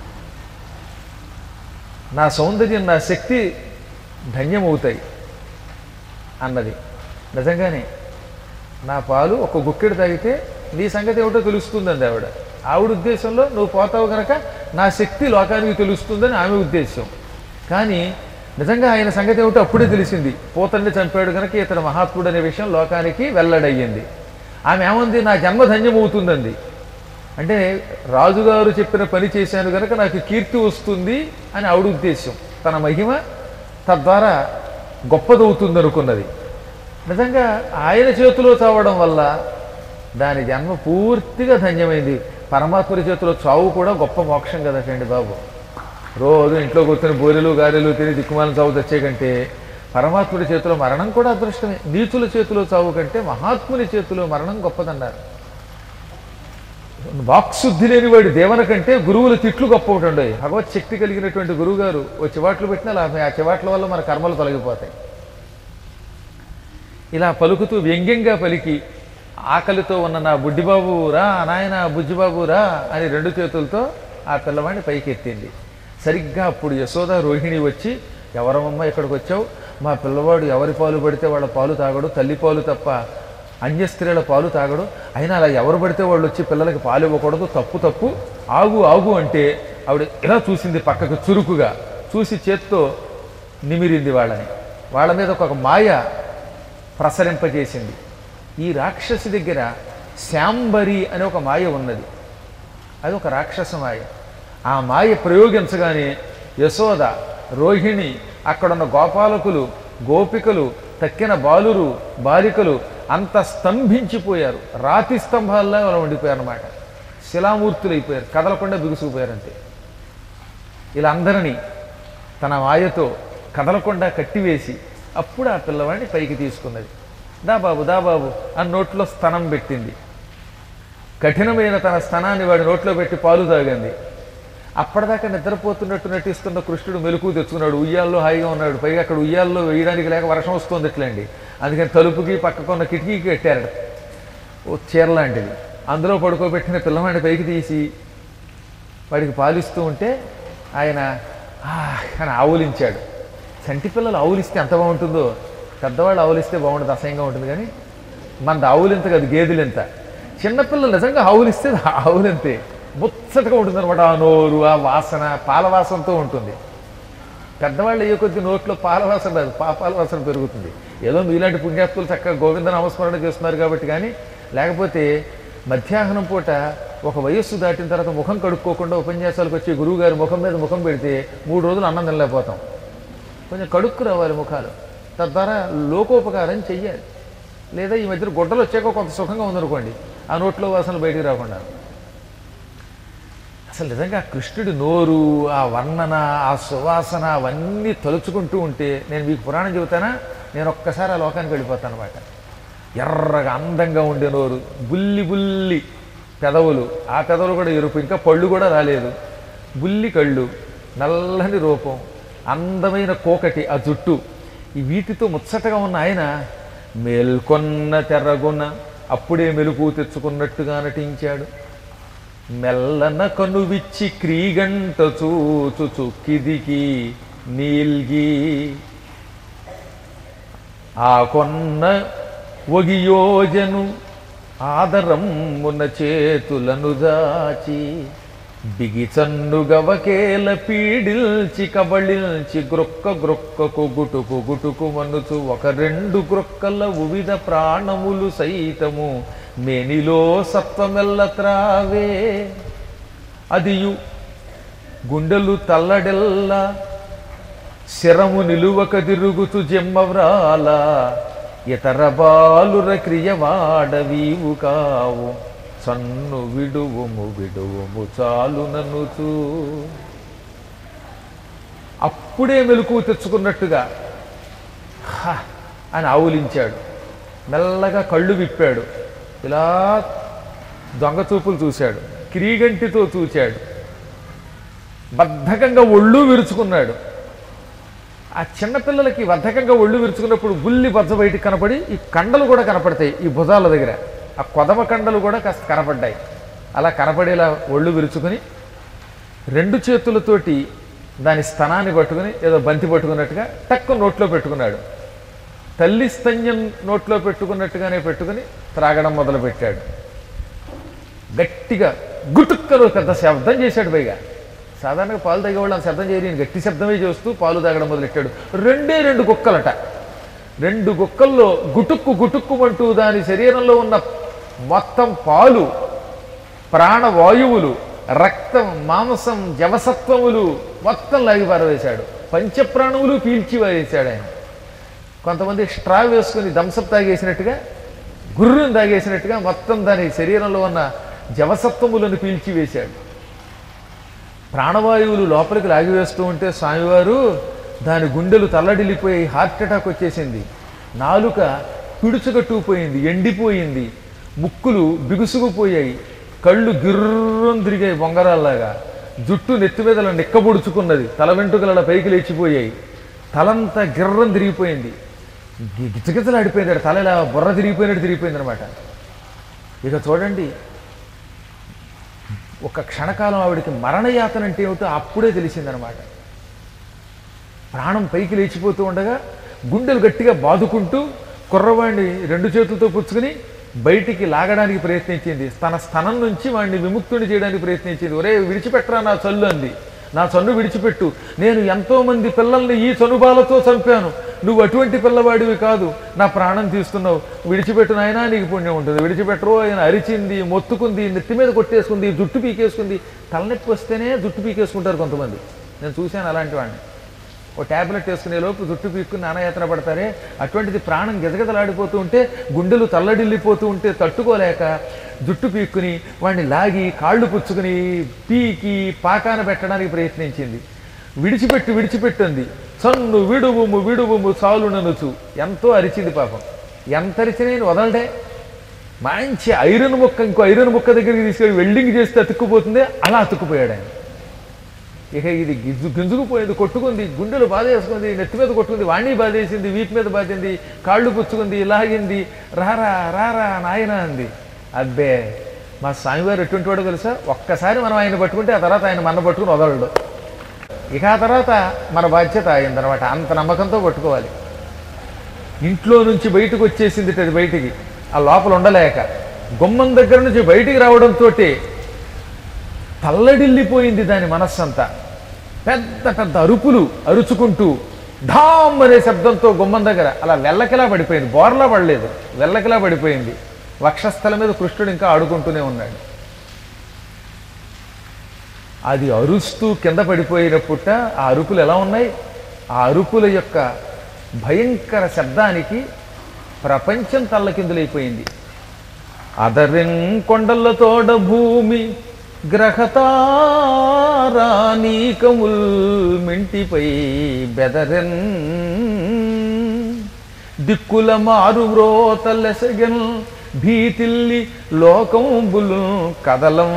నా సౌందర్యం నా శక్తి ధన్యమవుతాయి అన్నది నిజంగానే నా పాలు ఒక గుక్కెడు తాగితే నీ సంగతి ఏమిటో తెలుస్తుందండి ఆవిడ ఆవిడ ఉద్దేశంలో నువ్వు పోతావు కనుక నా శక్తి లోకానికి తెలుస్తుందని ఆమె ఉద్దేశం కానీ నిజంగా ఆయన సంగతి ఏమిటో అప్పుడే తెలిసింది పోతన్ని చంపాడు కనుక ఇతడు మహాత్ముడు అనే విషయం లోకానికి వెల్లడయ్యింది ఆమె ఏముంది నా జన్మ ధన్యమవుతుందండి అంటే రాజుగారు చెప్పిన పని చేశాను కనుక నాకు కీర్తి వస్తుంది అని ఆవిడ ఉద్దేశం తన మహిమ తద్వారా గొప్పదవుతుంది అనుకున్నది నిజంగా ఆయన చేతిలో చావడం వల్ల దాని జన్మ పూర్తిగా ధన్యమైంది పరమాత్ముడి చేతిలో చావు కూడా గొప్ప మోక్షం కదటండి బాబు రోజు ఇంట్లో కూర్చొని బూరెలు గారెలు తిని దిక్కుమాలను చావు తెచ్చే కంటే పరమాత్ముడి చేతిలో మరణం కూడా అదృష్టమే నీచుల చేతిలో చావు కంటే మహాత్ముని చేతిలో మరణం గొప్పదన్నారు వాక్శుద్ధి లేని వాడి దేవన కంటే గురువుల తిట్లు గొప్ప ఒకటి ఉండవు భగవత్ శక్తి కలిగినటువంటి గురువుగారు ఓ చివాట్లు పెట్టినా లాభమే ఆ చివాట్ల వల్ల మన కర్మలు తొలగిపోతాయి ఇలా పలుకుతూ వ్యంగ్యంగా పలికి ఆకలితో ఉన్న నా బుడ్డిబాబు రా నాయన బుజ్జిబాబు రా అని రెండు చేతులతో ఆ పిల్లవాడిని పైకెత్తింది సరిగ్గా అప్పుడు యశోద రోహిణి వచ్చి ఎవరమ్మమ్మ ఇక్కడికి వచ్చావు మా పిల్లవాడు ఎవరి పాలు పడితే వాళ్ళ పాలు తాగడు తల్లి పాలు తప్ప అన్య స్త్రీల పాలు తాగడు అయినా అలా ఎవరు పడితే వాళ్ళు వచ్చి పిల్లలకి పాలు ఇవ్వకూడదు తప్పు తప్పు ఆగు ఆగు అంటే ఆవిడ ఇలా చూసింది పక్కకు చురుకుగా చూసి చేత్తో నిమిరింది వాళ్ళని వాళ్ళ మీద ఒక మాయ ప్రసరింపజేసింది ఈ రాక్షసి దగ్గర శాంబరి అనే ఒక మాయ ఉన్నది అది ఒక రాక్షస మాయ ఆ మాయ ప్రయోగించగానే యశోద రోహిణి అక్కడున్న గోపాలకులు గోపికలు తక్కిన బాలురు బాలికలు అంత స్తంభించిపోయారు రాతి స్తంభాల్లో అలా ఉండిపోయారు అనమాట శిలామూర్తులు అయిపోయారు కదలకుండా బిగుసుకుపోయారంతే ఇలా అందరినీ తన మాయతో కదలకుండా కట్టివేసి అప్పుడు ఆ పిల్లవాడిని పైకి తీసుకున్నది దా బాబు దా బాబు అని నోట్లో స్తనం పెట్టింది కఠినమైన తన స్తనాన్ని వాడి నోట్లో పెట్టి పాలు తాగింది అప్పటిదాకా నిద్రపోతున్నట్టు నటిస్తున్న కృష్ణుడు మెలకు తెచ్చుకున్నాడు ఉయ్యాల్లో హాయిగా ఉన్నాడు పైగా అక్కడ ఉయ్యాల్లో వేయడానికి లేక వర్షం వస్తుంది ఇట్లండి అందుకని తలుపుకి పక్కకున్న కిటికీకి కట్టారట ఓ చీర లాంటిది అందులో పడుకోబెట్టిన పిల్లవాడిని పైకి తీసి వాడికి పాలిస్తూ ఉంటే ఆయన "ఆ" అని ఆవులించాడు చంటి పిల్లలు ఆవులిస్తే ఎంత బాగుంటుందో పెద్దవాళ్ళు ఆవులిస్తే బాగుంటుంది అసహ్యంగా ఉంటుంది కానీ మనది ఆవులింత కాదు గేదెలింత చిన్నపిల్లలు నిజంగా ఆవులిస్తే ఆవులింతే ముచ్చటగా ఉంటుంది అనమాట ఆ నోరు ఆ వాసన పాల వాసనతో ఉంటుంది పెద్దవాళ్ళు అయ్యే కొద్ది నోట్లో పాల వాసన రాదు పాపాల వాసన పెరుగుతుంది ఏదో మీలాంటి పుణ్యాత్తులు చక్కగా గోవింద నామస్మరణ చేస్తున్నారు కాబట్టి కానీ లేకపోతే మధ్యాహ్నం పూట ఒక వయస్సు దాటిన తర్వాత ముఖం కడుక్కోకుండా ఉపన్యాసాలకు వచ్చి గురువుగారి ముఖం మీద ముఖం పెడితే మూడు రోజులు అన్నం తినలేకపోతాం కొంచెం కడుక్కు రావాలి ముఖాలు తద్వారా లోకోపకారం చెయ్యాలి లేదా ఈ మధ్యన గుడ్డలు వచ్చాక కొంత సుఖంగా ఉందనుకోండి ఆ నోట్లో వాసనలు బయటికి రాకుండా అసలు నిజంగా కృష్ణుడి నోరు ఆ వర్ణన ఆ సువాసన అవన్నీ తలుచుకుంటూ ఉంటే నేను మీకు పురాణం చెబుతానా నేను ఒక్కసారి ఆ లోకానికి వెళ్ళిపోతాను అనమాట ఎర్రగా అందంగా ఉండే నోరు బుల్లి బుల్లి పెదవులు ఆ పెదవులు కూడా ఎరుపు ఇంకా పళ్ళు కూడా రాలేదు బుల్లి కళ్ళు నల్లని రూపం అందమైన కోకటి ఆ జుట్టు ఈ వీటితో ముచ్చటగా ఉన్న ఆయన మేల్కొన్న తెర్రగొన్న అప్పుడే మెలుపు తెచ్చుకున్నట్టుగా నటించాడు మెల్లన కనువిచ్చి క్రీగంట చూచు కిదికి నీల్గి ఆ కొన్న ఒగియోజను ఆదరమ్మున చేతులను దాచి బిగిచన్ను గవకేల పీడిల్చి కబళిల్చి గ్రొక్క గ్రొక్కకు గుటుకు గుటుకు మనుచు ఒక రెండు గ్రొక్కల వివిధ ప్రాణములు సైతము మేనిలో సత్వమెల్ల త్రావే అదియు గుండెలు తల్లడెల్లా శరము నిలువక తిరుగుతు జమ్మవ్రాల ఇతర బాలుర క్రియవాడవీవు కావు సన్ను విడువుము విడువుము చాలు నన్నుచూ అప్పుడే మెలకు తెచ్చుకున్నట్టుగా "హ" అని ఆవులించాడు మెల్లగా కళ్ళు విప్పాడు ఇలా దొంగ చూపులు చూశాడు క్రీగంటితో చూశాడు బద్ధకంగా ఒళ్ళు విరుచుకున్నాడు ఆ చిన్నపిల్లలకి బద్ధకంగా ఒళ్ళు విరుచుకున్నప్పుడు బుల్లి బజ్జ బయటికి కనపడి ఈ కండలు కూడా కనపడతాయి ఈ భుజాల దగ్గర ఆ కొదమ కండలు కూడా కాస్త కనపడ్డాయి అలా కనపడేలా ఒళ్ళు విరుచుకుని రెండు చేతులతోటి దాని స్తనాన్ని పట్టుకుని ఏదో బంతి పట్టుకున్నట్టుగా టక్కు నోట్లో పెట్టుకున్నాడు తల్లి స్తన్యం నోట్లో పెట్టుకున్నట్టుగానే పెట్టుకుని త్రాగడం మొదలుపెట్టాడు గట్టిగా గుటుక్కలో పెద్ద శబ్దం చేశాడు పైగా సాధారణంగా పాలు తాగేవాళ్ళు అంత శబ్దం చేయని గట్టి శబ్దమే చేస్తూ పాలు తాగడం మొదలెట్టాడు రెండే రెండు కుక్కలట రెండు కుక్కల్లో గుటుక్కు గుటుక్కుమంటూ దాని శరీరంలో ఉన్న మొత్తం పాలు ప్రాణవాయువులు రక్తం మాంసం జవసత్వములు మొత్తం లాగి పారవేశాడు పంచప్రాణములు పీల్చి పారేశాడు ఆయన కొంతమంది స్ట్రా వేసుకుని దంసప్ తాగేసినట్టుగా గుర్రుని తాగేసినట్టుగా మొత్తం దాని శరీరంలో ఉన్న జవసత్వములను పీల్చి వేశాడు ప్రాణవాయువులు లోపలికి లాగివేస్తూ ఉంటే స్వామివారు దాని గుండెలు తల్లడిల్లిపోయి హార్ట్ అటాక్ వచ్చేసింది నాలుక పిడుచుకట్టుకుపోయింది ఎండిపోయింది ముక్కులు బిగుసుకుపోయాయి కళ్ళు గిర్రం తిరిగాయి బొంగరాల్లాగా జుట్టు నెత్తి మీద ఇలా నిక్కబొడుచుకున్నది తల వెంట్రుకల పైకి లేచిపోయాయి తలంతా గిర్రం తిరిగిపోయింది గి- గిజగిజలాడిపోయింది తల ఇలా బుర్ర తిరిగిపోయినట్టు తిరిగిపోయింది అనమాట ఇక చూడండి ఒక క్షణకాలం ఆవిడికి మరణయాతన అంటే ఏమిటో అప్పుడే తెలిసిందనమాట ప్రాణం పైకి లేచిపోతూ ఉండగా గుండెలు గట్టిగా బాదుకుంటూ కుర్రవాడిని రెండు చేతులతో పుచ్చుకుని బయటికి లాగడానికి ప్రయత్నించింది తన స్థనం నుంచి వాడిని విముక్తుని చేయడానికి ప్రయత్నించింది ఒరే విడిచిపెట్టరా నా చల్లు అంది నా చన్ను విడిచిపెట్టు నేను ఎంతో మంది పిల్లల్ని ఈ చనుబాలతో చంపాను నువ్వు అటువంటి పిల్లవాడివి కాదు నా ప్రాణం తీస్తున్నావు విడిచిపెట్టు నాయనా నీకు పుణ్యం ఉంటుంది విడిచిపెట్టరు ఆయన అరిచింది మొత్తుకుంది నెత్తి మీద కొట్టేసుకుంది జుట్టు పీకేసుకుంది తలనొప్పి వస్తేనే జుట్టు పీకేసుకుంటారు కొంతమంది నేను చూశాను అలాంటి వాడిని ఓ ట్యాబ్లెట్ వేసుకునే లోపు జుట్టు పీక్కుని నానాయాత్ర పడతారే అటువంటిది ప్రాణం గిజగిజలాడిపోతూ ఉంటే గుండెలు తల్లడిల్లిపోతూ ఉంటే తట్టుకోలేక జుట్టు పీక్కుని వాడిని లాగి కాళ్ళు పుచ్చుకుని పీకి పాకాన పెట్టడానికి ప్రయత్నించింది విడిచిపెట్టు విడిచిపెట్టింది సన్ను విడువుము విడువుము చాలు ననుచు ఎంతో అరిచింది పాపం ఎంత అరిచినా ఈయన వదలడే మంచి ఐరన్ ముక్క ఇంకో ఐరన్ ముక్క దగ్గరికి తీసుకెళ్ళి వెల్డింగ్ చేస్తే అతుక్కుపోతుంది అలా అతుక్కుపోయాడు ఆయన ఇక ఇది గిజు గింజుకుపోయింది కొట్టుకుంది గుండెలు బాధేసుకుంది నెత్తి మీద కొట్టుకుంది వాణి బాధేసింది వీపు మీద బాధింది కాళ్ళు పుచ్చుకుంది లాగింది రారా రారా నాయన అంది అబ్బే మా స్వామివారు ఎటువంటి వాడో తెలుసా ఒక్కసారి మనం ఆయన పట్టుకుంటే ఆ తర్వాత ఆయన మన పట్టుకుని వదలడు ఇక ఆ తర్వాత మన బాధ్యత అయిందనమాట అంత నమ్మకంతో పట్టుకోవాలి ఇంట్లో నుంచి బయటకు వచ్చేసింది అది బయటికి ఆ లోపల ఉండలేక గుమ్మం దగ్గర నుంచి బయటికి రావడంతో తల్లడిల్లిపోయింది దాని మనస్సంతా పెద్ద పెద్ద అరుపులు అరుచుకుంటూ ఢామ్ అనే శబ్దంతో గుమ్మం దగ్గర అలా వెల్లకిలా పడిపోయింది బోర్లా పడలేదు వెల్లకిలా పడిపోయింది వక్షస్థలం మీద కృష్ణుడు ఇంకా ఆడుకుంటూనే ఉన్నాడు అది అరుస్తూ కింద పడిపోయినప్పుట ఆ అరుపులు ఎలా ఉన్నాయి ఆ అరుపుల యొక్క భయంకర శబ్దానికి ప్రపంచం తల్లకిందులైపోయింది అదరెన్ కొండలతోడ భూమి గ్రహతారానీకముల్ మింటిపై బెదరెన్ దిక్కుల మారు వ్రోతలెసగెన్ భీతిల్లి లోకంబులు కదలం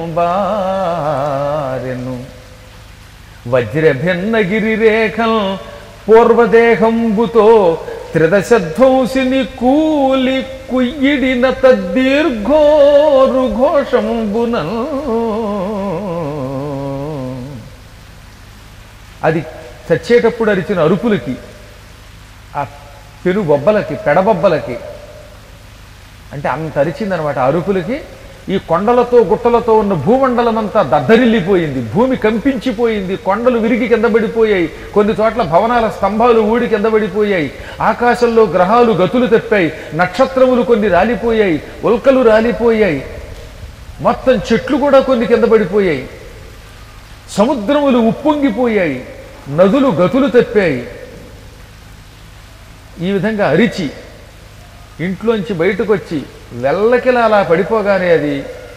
బారెను వజ్రభిన్నగిరి రేఖం పూర్వదేహంబుతో త్రిదశధ్వంసిని కూలి కుయ్యిడిన తద్దీర్ఘోరు ఘోషంబునన్ అది చచ్చేటప్పుడు అరిచిన అరుపులకి ఆ పెను బొబ్బలకి పెడబొబ్బలకి అంటే అంత అరిచిందనమాట అరుపులకి ఈ కొండలతో గుట్టలతో ఉన్న భూమండలం అంతా దద్దరిల్లిపోయింది భూమి కంపించిపోయింది కొండలు విరిగి కింద పడిపోయాయి కొన్ని చోట్ల భవనాల స్తంభాలు ఊడి కింద పడిపోయాయి ఆకాశంలో గ్రహాలు గతులు తెప్పాయి నక్షత్రములు కొన్ని రాలిపోయాయి ఉల్కలు రాలిపోయాయి మొత్తం చెట్లు కూడా కొన్ని కింద పడిపోయాయి సముద్రములు ఉప్పొంగిపోయాయి నదులు గతులు తెప్పాయి ఈ విధంగా అరిచి ఇంట్లోంచి బయటకు వచ్చి వెల్లకిలా అలా పడిపోగానే అది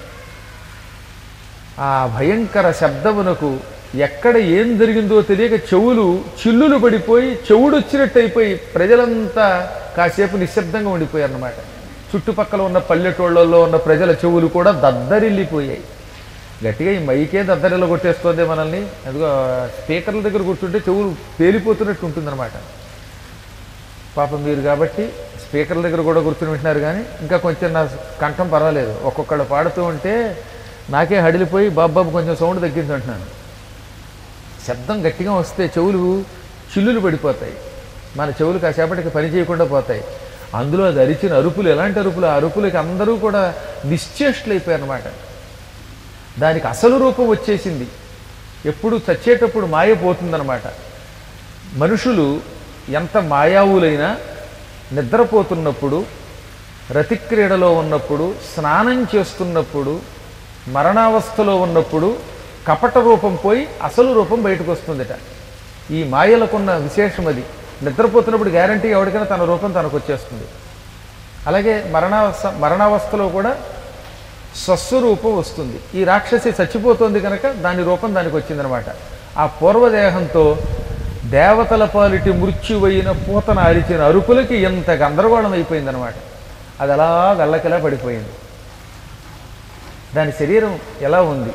ఆ భయంకర శబ్దమునకు ఎక్కడ ఏం జరిగిందో తెలియక చెవులు చిల్లులు పడిపోయి చెవుడు వచ్చినట్టు అయిపోయి ప్రజలంతా కాసేపు నిశ్శబ్దంగా ఉండిపోయారు అన్నమాట చుట్టుపక్కల ఉన్న పల్లెటూళ్ళల్లో ఉన్న ప్రజల చెవులు కూడా దద్దరిల్లిపోయాయి గట్టిగా ఈ మైకే దద్దరిల్ల కొట్టేస్తుంది మనల్ని అదిగో స్పీకర్ల దగ్గర కూర్చుంటే చెవులు పేలిపోతున్నట్టు ఉంటుందన్నమాట పాపం మీరు కాబట్టి స్పీకర్ల దగ్గర కూడా కూర్చుని వింటున్నారు కానీ ఇంకా కొంచెం నా కంఠం పర్వాలేదు ఒక్కొక్కళ్ళు పాడుతూ ఉంటే నాకే హడిలిపోయి బాబు బాబు కొంచెం సౌండ్ తగ్గించుంటున్నాను శబ్దం గట్టిగా వస్తే చెవులు చిల్లులు పడిపోతాయి మన చెవులు కాసేపటికి పని చేయకుండా పోతాయి అందులో అది అరిచిన అరుపులు ఎలాంటి అరుపులు ఆ అరుపులకి అందరూ కూడా నిశ్చేష్టులైపోయారు అనమాట దానికి అసలు రూపం వచ్చేసింది ఎప్పుడు చచ్చేటప్పుడు మాయ పోతుందన్నమాట మనుషులు ఎంత మాయావులైనా నిద్రపోతున్నప్పుడు రతిక్రీడలో ఉన్నప్పుడు స్నానం చేస్తున్నప్పుడు మరణావస్థలో ఉన్నప్పుడు కపట రూపం పోయి అసలు రూపం బయటకు వస్తుందట ఈ మాయలకున్న విశేషం అది నిద్రపోతున్నప్పుడు గ్యారంటీ ఎవరికైనా తన రూపం తనకు వచ్చేస్తుంది అలాగే మరణావస్థ మరణావస్థలో కూడా స్వస్వరూపం వస్తుంది ఈ రాక్షసి చచ్చిపోతుంది కనుక దాని రూపం దానికి వచ్చిందనమాట ఆ పూర్వదేహంతో దేవతల పాలిటి మృత్యువైన పూతన అరిచిన అరుపులకి ఎంత గందరగోళం అయిపోయిందనమాట అది అలా గల్లకిలా పడిపోయింది దాని శరీరం ఎలా ఉంది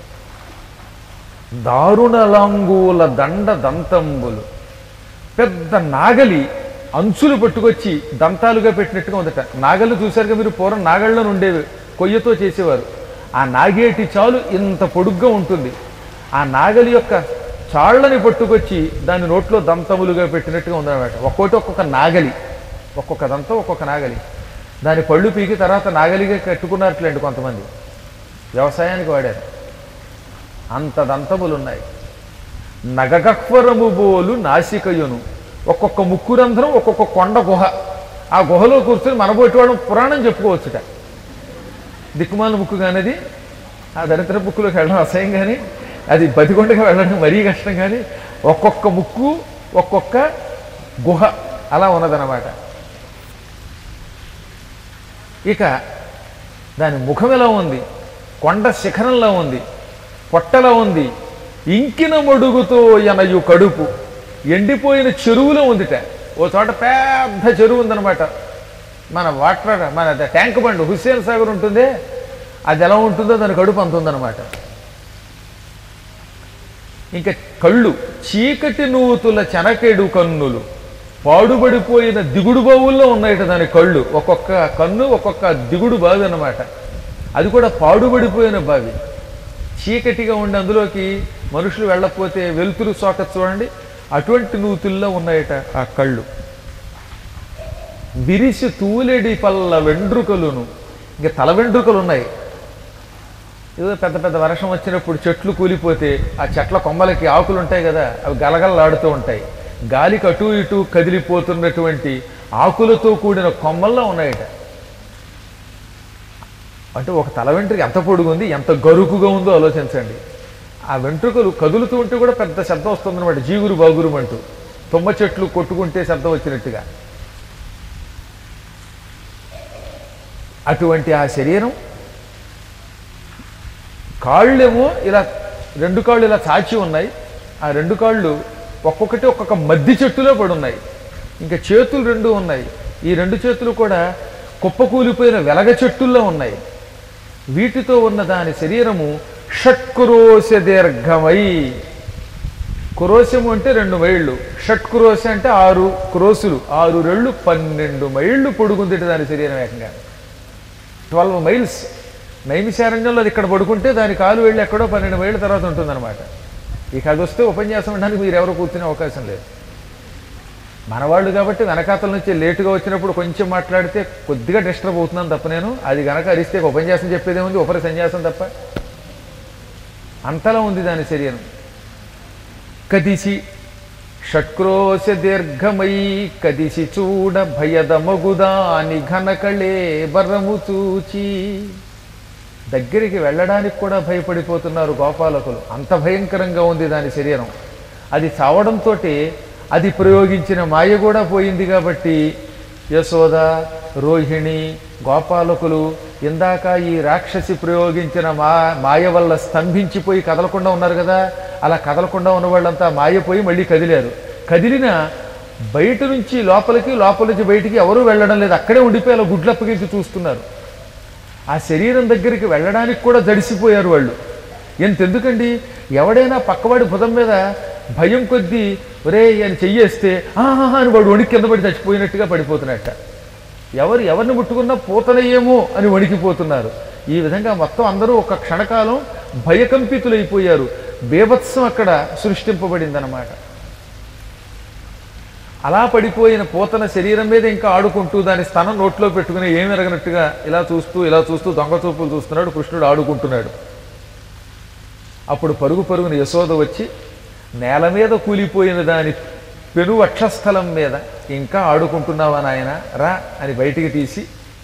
దారుణ లాంగూల దండ దంతంబులు పెద్ద నాగలి అంచులు పట్టుకొచ్చి దంతాలుగా పెట్టినట్టుగా ఉందట నాగళ్ళు చూశారుగా మీరు పూర్వం నాగళ్ళలో ఉండేవి కొయ్యతో చేసేవారు ఆ నాగేటి చాలు ఇంత పొడుగ్గా ఉంటుంది ఆ నాగలి యొక్క చాళ్ళని పట్టుకొచ్చి దాని నోట్లో దంతములుగా పెట్టినట్టుగా ఉందన్నమాట ఒక్కోటి ఒక్కొక్క నాగలి ఒక్కొక్క దంతం ఒక్కొక్క నాగలి దాని పళ్ళు పీకి తర్వాత నాగలిగా కట్టుకున్నట్లేండి కొంతమంది వ్యవసాయానికి వాడారు అంత దంతములు ఉన్నాయి నగగహ్వరము బోలు నాసికయును ఒక్కొక్క ముక్కు రంధ్రం ఒక్కొక్క కొండ గుహ ఆ గుహలో కూర్చొని మనబోటి వాళ్ళం పురాణం చెప్పుకోవచ్చుట దిక్కుమాల ముక్కు కానిది ఆ దరిద్ర ముక్కులోకి వెళ్ళడం అసహ్యం కానీ అది బతికొండగా వెళ్ళడం మరీ కష్టం కానీ ఒక్కొక్క ముక్కు ఒక్కొక్క గుహ అలా ఉన్నదన్నమాట ఇక దాని ముఖం ఎలా ఉంది కొండ శిఖరంలో ఉంది పొట్టలో ఉంది ఇంకిన మడుగుతో ఎనయు కడుపు ఎండిపోయిన చెరువులో ఉందిట ఓ చోట పెద్ద చెరువు ఉందన్నమాట మన వాటర్ మన అదే ట్యాంక్ బండ్ హుస్సేన్ సాగర్ ఉంటుందే అది ఎలా ఉంటుందో దాని కడుపు అంత ఉందన్నమాట ఇంకా కళ్ళు చీకటి నూతుల చెనకెడు కన్నులు పాడుబడిపోయిన దిగుడు బావుల్లో ఉన్నాయట దాని కళ్ళు ఒక్కొక్క కన్ను ఒక్కొక్క దిగుడు బావి అన్నమాట అది కూడా పాడుబడిపోయిన బావి చీకటిగా ఉండి అందులోకి మనుషులు వెళ్ళకపోతే వెలుతురు సోక చూడండి అటువంటి నూతుల్లో ఉన్నాయట ఆ కళ్ళు విరిసి తూలెడి పల్ల వెండ్రుకలును ఇంకా తల వెండ్రుకలు ఉన్నాయి ఏదో పెద్ద పెద్ద వర్షం వచ్చినప్పుడు చెట్లు కూలిపోతే ఆ చెట్ల కొమ్మలకి ఆకులు ఉంటాయి కదా అవి గలగలలాడుతూ ఉంటాయి గాలికి అటు ఇటు కదిలిపోతున్నటువంటి ఆకులతో కూడిన కొమ్మల్లో ఉన్నాయట అంటే ఒక తల వెంట్రుక ఎంత పొడుగుంది ఎంత గరుకుగా ఉందో ఆలోచించండి ఆ వెంట్రుకలు కదులుతూ ఉంటే కూడా పెద్ద శబ్దం వస్తుందన్నమాట జీగురు బాగురు అంటూ తుమ్మ చెట్లు కొట్టుకుంటే శబ్దం వచ్చినట్టుగా అటువంటి ఆ శరీరం కాళ్ళేమో ఇలా రెండు కాళ్ళు ఇలా చాచి ఉన్నాయి ఆ రెండు కాళ్ళు ఒక్కొక్కటి ఒక్కొక్క మద్ది చెట్టులో పడి ఉన్నాయి ఇంకా చేతులు రెండు ఉన్నాయి ఈ రెండు చేతులు కూడా కుప్పకూలిపోయిన వెలగ చెట్టుల్లో ఉన్నాయి వీటితో ఉన్న దాని శరీరము షట్కురోశ దీర్ఘమై కురోశము అంటే రెండు మైళ్ళు షట్కురోశ అంటే ఆరు క్రోసులు ఆరు రెళ్ళు పన్నెండు మైళ్ళు పొడుగుంది దాని శరీరం ఏకంగా ట్వెల్వ్ మైల్స్ నైమిశారణ్యంలో అది ఇక్కడ పడుకుంటే దాని కాలు వెళ్ళి ఎక్కడో పన్నెండు మైళ్ళ తర్వాత ఉంటుందన్నమాట ఇక అది వస్తే ఉపన్యాసం ఉండడానికి మీరు ఎవరు కూర్చునే అవకాశం లేదు మనవాళ్ళు కాబట్టి వెనకాతల నుంచి లేటుగా వచ్చినప్పుడు కొంచెం మాట్లాడితే కొద్దిగా డిస్టర్బ్ అవుతున్నాను తప్ప నేను అది గనక అరిస్తే ఒక ఉపన్యాసం చెప్పేదేముంది ఉపరి సన్యాసం తప్ప అంతలా ఉంది దాని శరీరం కదిసి షట్క్రోశ దీర్ఘమై కదిసి చూడ భయదమగుదాని ఘనకళే బర్రము చూచి దగ్గరికి వెళ్ళడానికి కూడా భయపడిపోతున్నారు గోపాలకులు అంత భయంకరంగా ఉంది దాని శరీరం అది చావడంతో అది ప్రయోగించిన మాయ కూడా పోయింది కాబట్టి యశోద రోహిణి గోపాలకులు ఇందాక ఈ రాక్షసి ప్రయోగించిన మా మాయ వల్ల స్తంభించిపోయి కదలకుండా ఉన్నారు కదా అలా కదలకుండా ఉన్న వాళ్ళంతా మాయపోయి మళ్ళీ కదిలారు కదిలిన బయట నుంచి లోపలికి లోపల నుంచి బయటికి ఎవరూ వెళ్ళడం లేదు అక్కడే ఉండిపోయి అలా గుడ్లు అప్పగించి చూస్తున్నారు ఆ శరీరం దగ్గరికి వెళ్ళడానికి కూడా జడిసిపోయారు వాళ్ళు ఎంతెందుకండి ఎవడైనా పక్కవాడి భుజం మీద భయం కొద్దీ ఒరే అని చెయ్యేస్తే ఆహా అని వాడు వణికి కింద పడి చచ్చిపోయినట్టుగా పడిపోతున్నట్ట ఎవరు ఎవరిని ముట్టుకున్నా పోతనయేమో అని వణికిపోతున్నారు ఈ విధంగా మొత్తం అందరూ ఒక క్షణకాలం భయకంపితులైపోయారు బేభత్సం అక్కడ సృష్టింపబడిందనమాట అలా పడిపోయిన పోతన శరీరం మీద ఇంకా ఆడుకుంటూ దాని స్థనం నోట్లో పెట్టుకుని ఏమి ఎరగనట్టుగా ఇలా చూస్తూ ఇలా చూస్తూ దొంగ చూపులు చూస్తున్నాడు కృష్ణుడు ఆడుకుంటున్నాడు అప్పుడు పరుగు పరుగున యశోద వచ్చి నేల మీద కూలిపోయిన దాని పెను వక్షస్థలం మీద ఇంకా ఆడుకుంటున్నావా నాయన రా అని బయటికి తీసి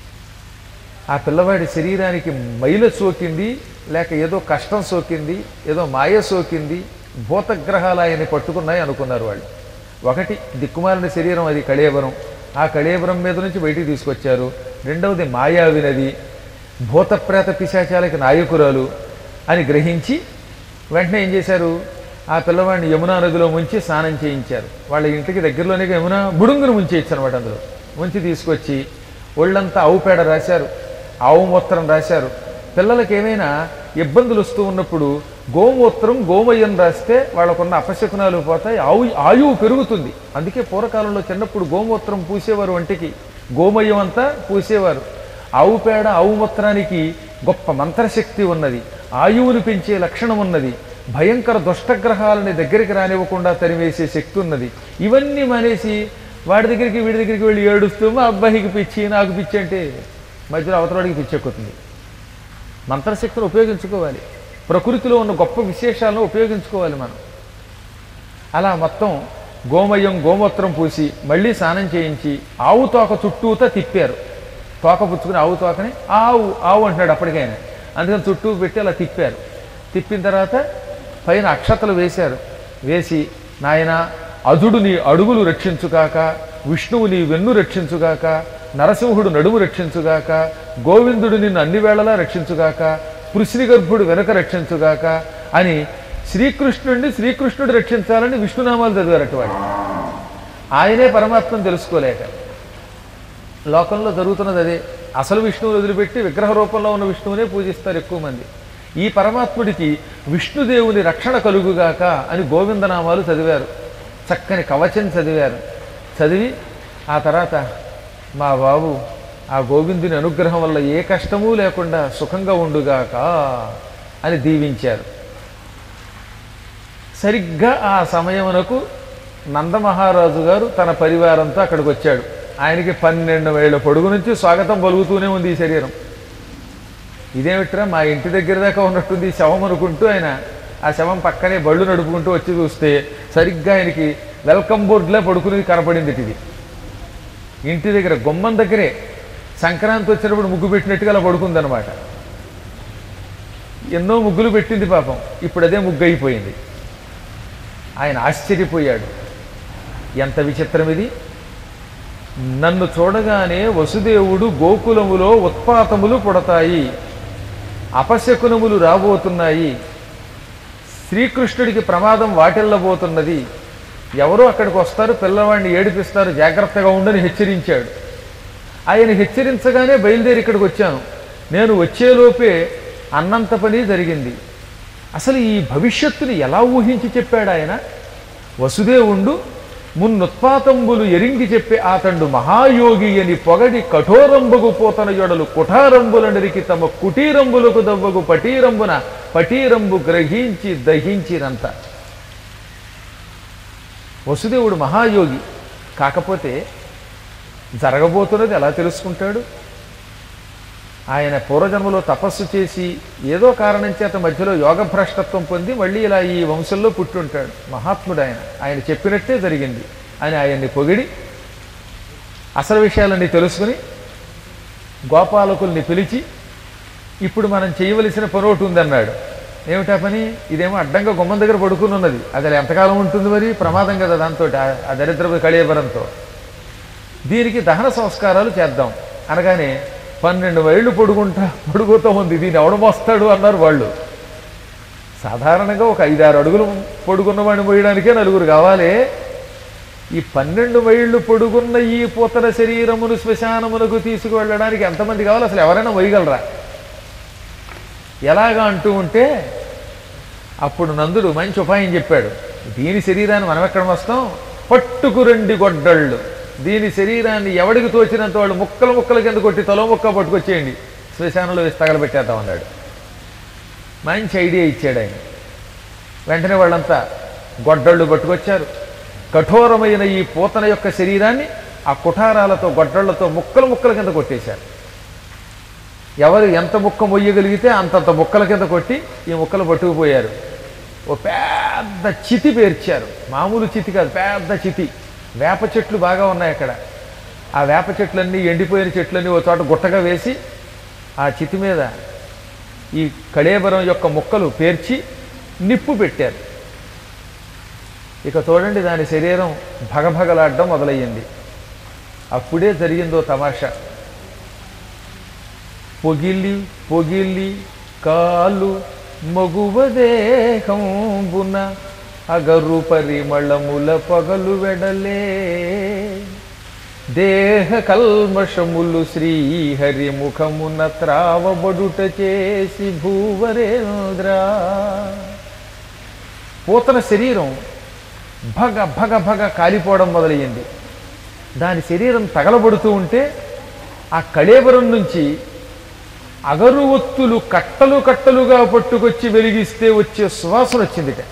ఆ పిల్లవాడి శరీరానికి మైల సోకింది లేక ఏదో కష్టం సోకింది ఏదో మాయ సోకింది భూతగ్రహాలు ఆయన్ని పట్టుకున్నాయి అనుకున్నారు వాళ్ళు ఒకటి దిక్కుమాలిన శరీరం అది కళేబరం ఆ కళేబరం మీద నుంచి బయటికి తీసుకొచ్చారు రెండవది మాయావినది భూతప్రేత పిశాచాలకి నాయకురాలు అని గ్రహించి వెంటనే ఏం చేశారు ఆ పిల్లవాడిని యమునా నదిలో ముంచి స్నానం చేయించారు వాళ్ళ ఇంటికి దగ్గరలోనే యమున బుడుంగును ముంచేయచ్చు అనమాట అందులో ముంచి తీసుకొచ్చి ఒళ్ళంతా ఆవు పేడ రాశారు ఆవు మూత్రం రాశారు పిల్లలకి ఏమైనా ఇబ్బందులు వస్తూ ఉన్నప్పుడు గోమూత్రం గోమయం రాస్తే వాళ్ళకున్న అపశకునాలు పోతాయి ఆవు ఆయువు పెరుగుతుంది అందుకే పూర్వకాలంలో చిన్నప్పుడు గోమూత్రం పూసేవారు వంటికి గోమయం అంతా పూసేవారు ఆవు పేడ ఆవు మూత్రానికి గొప్ప మంత్రశక్తి ఉన్నది ఆయువుని పెంచే లక్షణం ఉన్నది భయంకర దుష్టగ్రహాలని దగ్గరికి రానివ్వకుండా తరివేసే శక్తి ఉన్నది ఇవన్నీ మానేసి వాడి దగ్గరికి వీడి దగ్గరికి వెళ్ళి ఏడుస్తూ మా అబ్బాయికి పిచ్చి నాకు పిచ్చి అంటే మధ్యలో అవతలవాడికి పిచ్చి ఎక్కుతుంది మంత్రశక్తిని ఉపయోగించుకోవాలి ప్రకృతిలో ఉన్న గొప్ప విశేషాలను ఉపయోగించుకోవాలి మనం అలా మొత్తం గోమయం గోమూత్రం పూసి మళ్ళీ స్నానం చేయించి ఆవు తోక చుట్టూతా తిప్పారు తోక పుచ్చుకుని ఆవు తోకని ఆవు ఆవు అంటున్నాడు అప్పటికైనా అందుకని చుట్టూ పెట్టి అలా తిప్పారు తిప్పిన తర్వాత పైన అక్షతలు వేశారు వేసి నాయన అదుడు నీ అడుగులు రక్షించుగాక విష్ణువు నీ వెన్ను రక్షించుగాక నరసింహుడు నడుము రక్షించుగాక గోవిందుడు నిన్ను అన్ని వేళలా రక్షించుగాక పృశ్ని గర్భుడు వెనుక రక్షించుగాక అని శ్రీకృష్ణుడిని శ్రీకృష్ణుడు రక్షించాలని విష్ణునామాలు చదివారట వాడు ఆయనే పరమాత్మను తెలుసుకోలేక లోకంలో జరుగుతున్నది అదే అసలు విష్ణువుని వదిలిపెట్టి విగ్రహ రూపంలో ఉన్న విష్ణువునే పూజిస్తారు ఎక్కువ మంది ఈ పరమాత్ముడికి విష్ణుదేవుని రక్షణ కలుగుగాక అని గోవిందనామాలు చదివారు చక్కని కవచం చదివారు చదివి ఆ తర్వాత మా బాబు ఆ గోవిందుని అనుగ్రహం వల్ల ఏ కష్టమూ లేకుండా సుఖంగా ఉండుగాక అని దీవించారు సరిగ్గా ఆ సమయమునకు నందమహారాజు గారు తన పరివారంతో అక్కడికి వచ్చాడు ఆయనకి పన్నెండు వేల పొడుగు నుంచి స్వాగతం పలుకుతూనే ఉంది ఈ శరీరం ఇదేమిట్రా మా ఇంటి దగ్గర దాకా ఉన్నట్టుంది ఈ శవం అనుకుంటూ ఆయన ఆ శవం పక్కనే బళ్ళు నడుపుకుంటూ వచ్చి చూస్తే సరిగ్గా ఆయనకి వెల్కమ్ బోర్డులా పడుకునేది కనపడింది ఇది ఇంటి దగ్గర గుమ్మం దగ్గరే సంక్రాంతి వచ్చినప్పుడు ముగ్గు పెట్టినట్టుగా అలా పడుకుందనమాట ఎన్నో ముగ్గులు పెట్టింది పాపం ఇప్పుడు అదే ముగ్గు అయిపోయింది ఆయన ఆశ్చర్యపోయాడు ఎంత విచిత్రం ఇది నన్ను చూడగానే వసుదేవుడు గోకులములో ఉత్పాతములు పుడతాయి అపశకునములు రాబోతున్నాయి శ్రీకృష్ణుడికి ప్రమాదం వాటిల్లబోతున్నది ఎవరో అక్కడికి వస్తారు పిల్లవాడిని ఏడిపిస్తారు జాగ్రత్తగా ఉండని హెచ్చరించాడు ఆయన హెచ్చరించగానే బయలుదేరి ఇక్కడికి వచ్చాను నేను వచ్చేలోపే అన్నంత పని జరిగింది అసలు ఈ భవిష్యత్తుని ఎలా ఊహించి చెప్పాడు ఆయన వసుదేవుండు మున్నుత్పాతంబులు ఎరింగి చెప్పే ఆతండు మహాయోగి అని పొగడి కఠోరంబుగు పోతన యొడలు కుఠారంబులనరికి తమ కుటీరంబులకు దవ్వగు పటీరంబున పటీరంబు గ్రహించి దహించినంత వసుదేవుడు మహాయోగి కాకపోతే జరగబోతున్నది ఎలా తెలుసుకుంటాడు ఆయన పూర్వజన్మలో తపస్సు చేసి ఏదో కారణం చేత మధ్యలో యోగ భ్రష్టత్వం పొంది మళ్ళీ ఇలా ఈ వంశంలో పుట్టుంటాడు మహాత్ముడు ఆయన ఆయన చెప్పినట్టే జరిగింది అని ఆయన్ని పొగిడి అసలు విషయాలన్నీ తెలుసుకుని గోపాలకుల్ని పిలిచి ఇప్పుడు మనం చేయవలసిన పని ఒకటి ఉందన్నాడు ఏమిటా పని ఇదేమో అడ్డంగా గుమ్మం దగ్గర పడుకుని ఉన్నది అది ఎంతకాలం ఉంటుంది మరి ప్రమాదం కదా దాంతో ఆ దరిద్రపు కళేబరంతో దీనికి దహన సంస్కారాలు చేద్దాం అనగానే పన్నెండు మైళ్ళు పొడుగుంటా పొడుగుతూ ఉంది దీన్ని ఎవడు మోస్తాడు అన్నారు వాళ్ళు సాధారణంగా ఒక ఐదారు అడుగులు పొడుగున్న వాడిని మోయడానికే నలుగురు కావాలి ఈ పన్నెండు మైళ్ళు పొడుగున్న ఈ పూతన శరీరమును శ్మశానమునకు తీసుకువెళ్ళడానికి ఎంతమంది కావాలి అసలు ఎవరైనా మోయగలరా ఎలాగా అంటూ ఉంటే అప్పుడు నందుడు మంచి ఉపాయం చెప్పాడు దీని శరీరాన్ని మనం ఎక్కడ వస్తాం పట్టుకు రెండు గొడ్డళ్ళు దీని శరీరాన్ని ఎవడికి తోచినంత వాళ్ళు ముక్కలు ముక్కల కింద కొట్టి తలో ముక్క పట్టుకొచ్చేయండి శ్మశానంలో వేసి తగలబెట్టేద్దాం అన్నాడు మంచి ఐడియా ఇచ్చాడు ఆయన వెంటనే వాళ్ళంతా గొడ్డళ్ళు పట్టుకొచ్చారు కఠోరమైన ఈ పూతన యొక్క శరీరాన్ని ఆ కుఠారాలతో గొడ్డళ్లతో ముక్కలు ముక్కల కింద కొట్టేశారు ఎవరు ఎంత ముక్క మొయ్యగలిగితే అంతంత ముక్కల కింద కొట్టి ఈ ముక్కలు పట్టుకుపోయారు ఓ పెద్ద చితి పేర్చారు మామూలు చితి కాదు పెద్ద చితి వేప చెట్లు బాగా ఉన్నాయి అక్కడ ఆ వేప చెట్లన్నీ ఎండిపోయిన చెట్లన్నీ ఓ చోట గుట్టగా వేసి ఆ చితి మీద ఈ కళేబరం యొక్క ముక్కలు పేర్చి నిప్పు పెట్టారు ఇక చూడండి దాని శరీరం భగభగలాడడం మొదలయ్యింది అప్పుడే జరిగిందో తమాషా పొగిలి పొగిలి కాలు మగువ దేహంబున అగరు పరిమళముల పగలు వెడలే దేహ కల్మషములు శ్రీహరి ముఖమున త్రావబడుట చేసి భూవరేంద్ర పూతన శరీరం భగ భగ భగ కాలిపోవడం మొదలయ్యింది దాని శరీరం తగలబడుతూ ఉంటే ఆ కళేబరం నుంచి అగరు ఒత్తులు కట్టలు కట్టలుగా పట్టుకొచ్చి వెలిగిస్తే వచ్చే సువాసన వచ్చిందిట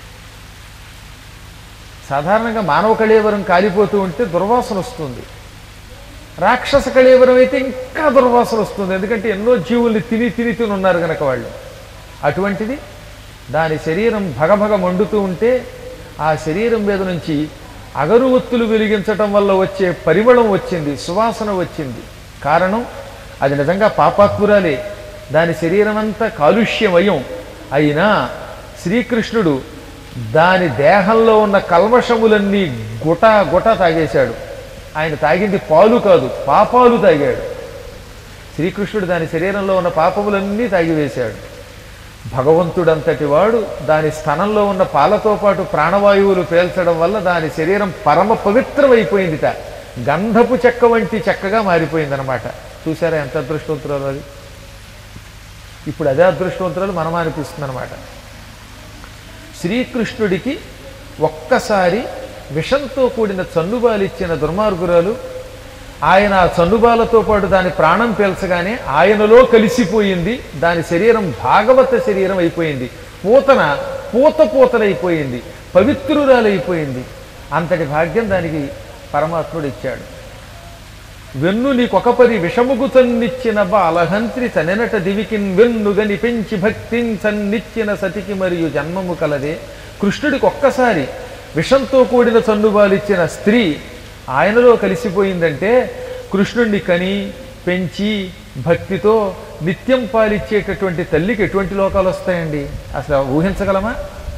సాధారణంగా మానవ కళేవరం కాలిపోతూ ఉంటే దుర్వాసన వస్తుంది రాక్షస కళేవరం అయితే ఇంకా దుర్వాసన వస్తుంది ఎందుకంటే ఎన్నో జీవుల్ని తిని తిని తిని ఉన్నారు కనుక వాళ్ళు అటువంటిది దాని శరీరం భగభగ మండుతూ ఉంటే ఆ శరీరం మీద నుంచి అగరు ఒత్తులు వెలిగించటం వల్ల వచ్చే పరిమళం వచ్చింది సువాసన వచ్చింది కారణం అది నిజంగా పాపాత్మురాలే దాని శరీరం అంతా కాలుష్యమయం అయినా శ్రీకృష్ణుడు దాని దేహంలో ఉన్న కల్మషములన్నీ గుట గుట తాగేశాడు ఆయన తాగింది పాలు కాదు పాపాలు తాగాడు శ్రీకృష్ణుడు దాని శరీరంలో ఉన్న పాపములన్నీ తాగివేశాడు భగవంతుడంతటి వాడు దాని స్థనంలో ఉన్న పాలతో పాటు ప్రాణవాయువులు పేల్చడం వల్ల దాని శరీరం పరమ పవిత్రమైపోయిందిట గంధపు చెక్క వంటి చెక్కగా మారిపోయిందనమాట చూసారా ఎంత అదృష్టవంతురాలు అది ఇప్పుడు అదే అదృష్టవంతురాలు మనం అనిపిస్తుంది అనమాట శ్రీకృష్ణుడికి ఒక్కసారి విషంతో కూడిన చన్నుబాలిచ్చిన దుర్మార్గురాలు ఆయన ఆ చన్నుబాలతో పాటు దాని ప్రాణం పీల్చగానే ఆయనలో కలిసిపోయింది దాని శరీరం భాగవత శరీరం అయిపోయింది పూతన పూత పూతనైపోయింది పవిత్రురాలైపోయింది అంతటి భాగ్యం దానికి పరమాత్ముడు ఇచ్చాడు వెన్ను నీకొకపరి విషముగు తన్నిచ్చిన బాలహంత్రి చనెనట దివికిన్ వెన్నుగని పెంచి భక్తిన్ సన్నిచ్చిన సతికి మరియు జన్మము కలదే కృష్ణుడికి ఒక్కసారి విషంతో కూడిన చన్నుబాలిచ్చిన స్త్రీ ఆయనలో కలిసిపోయిందంటే కృష్ణుడిని కని పెంచి భక్తితో నిత్యం పాలిచ్చేటటువంటి తల్లికి ఎటువంటి లోకాలు వస్తాయండి అసలు ఊహించగలమా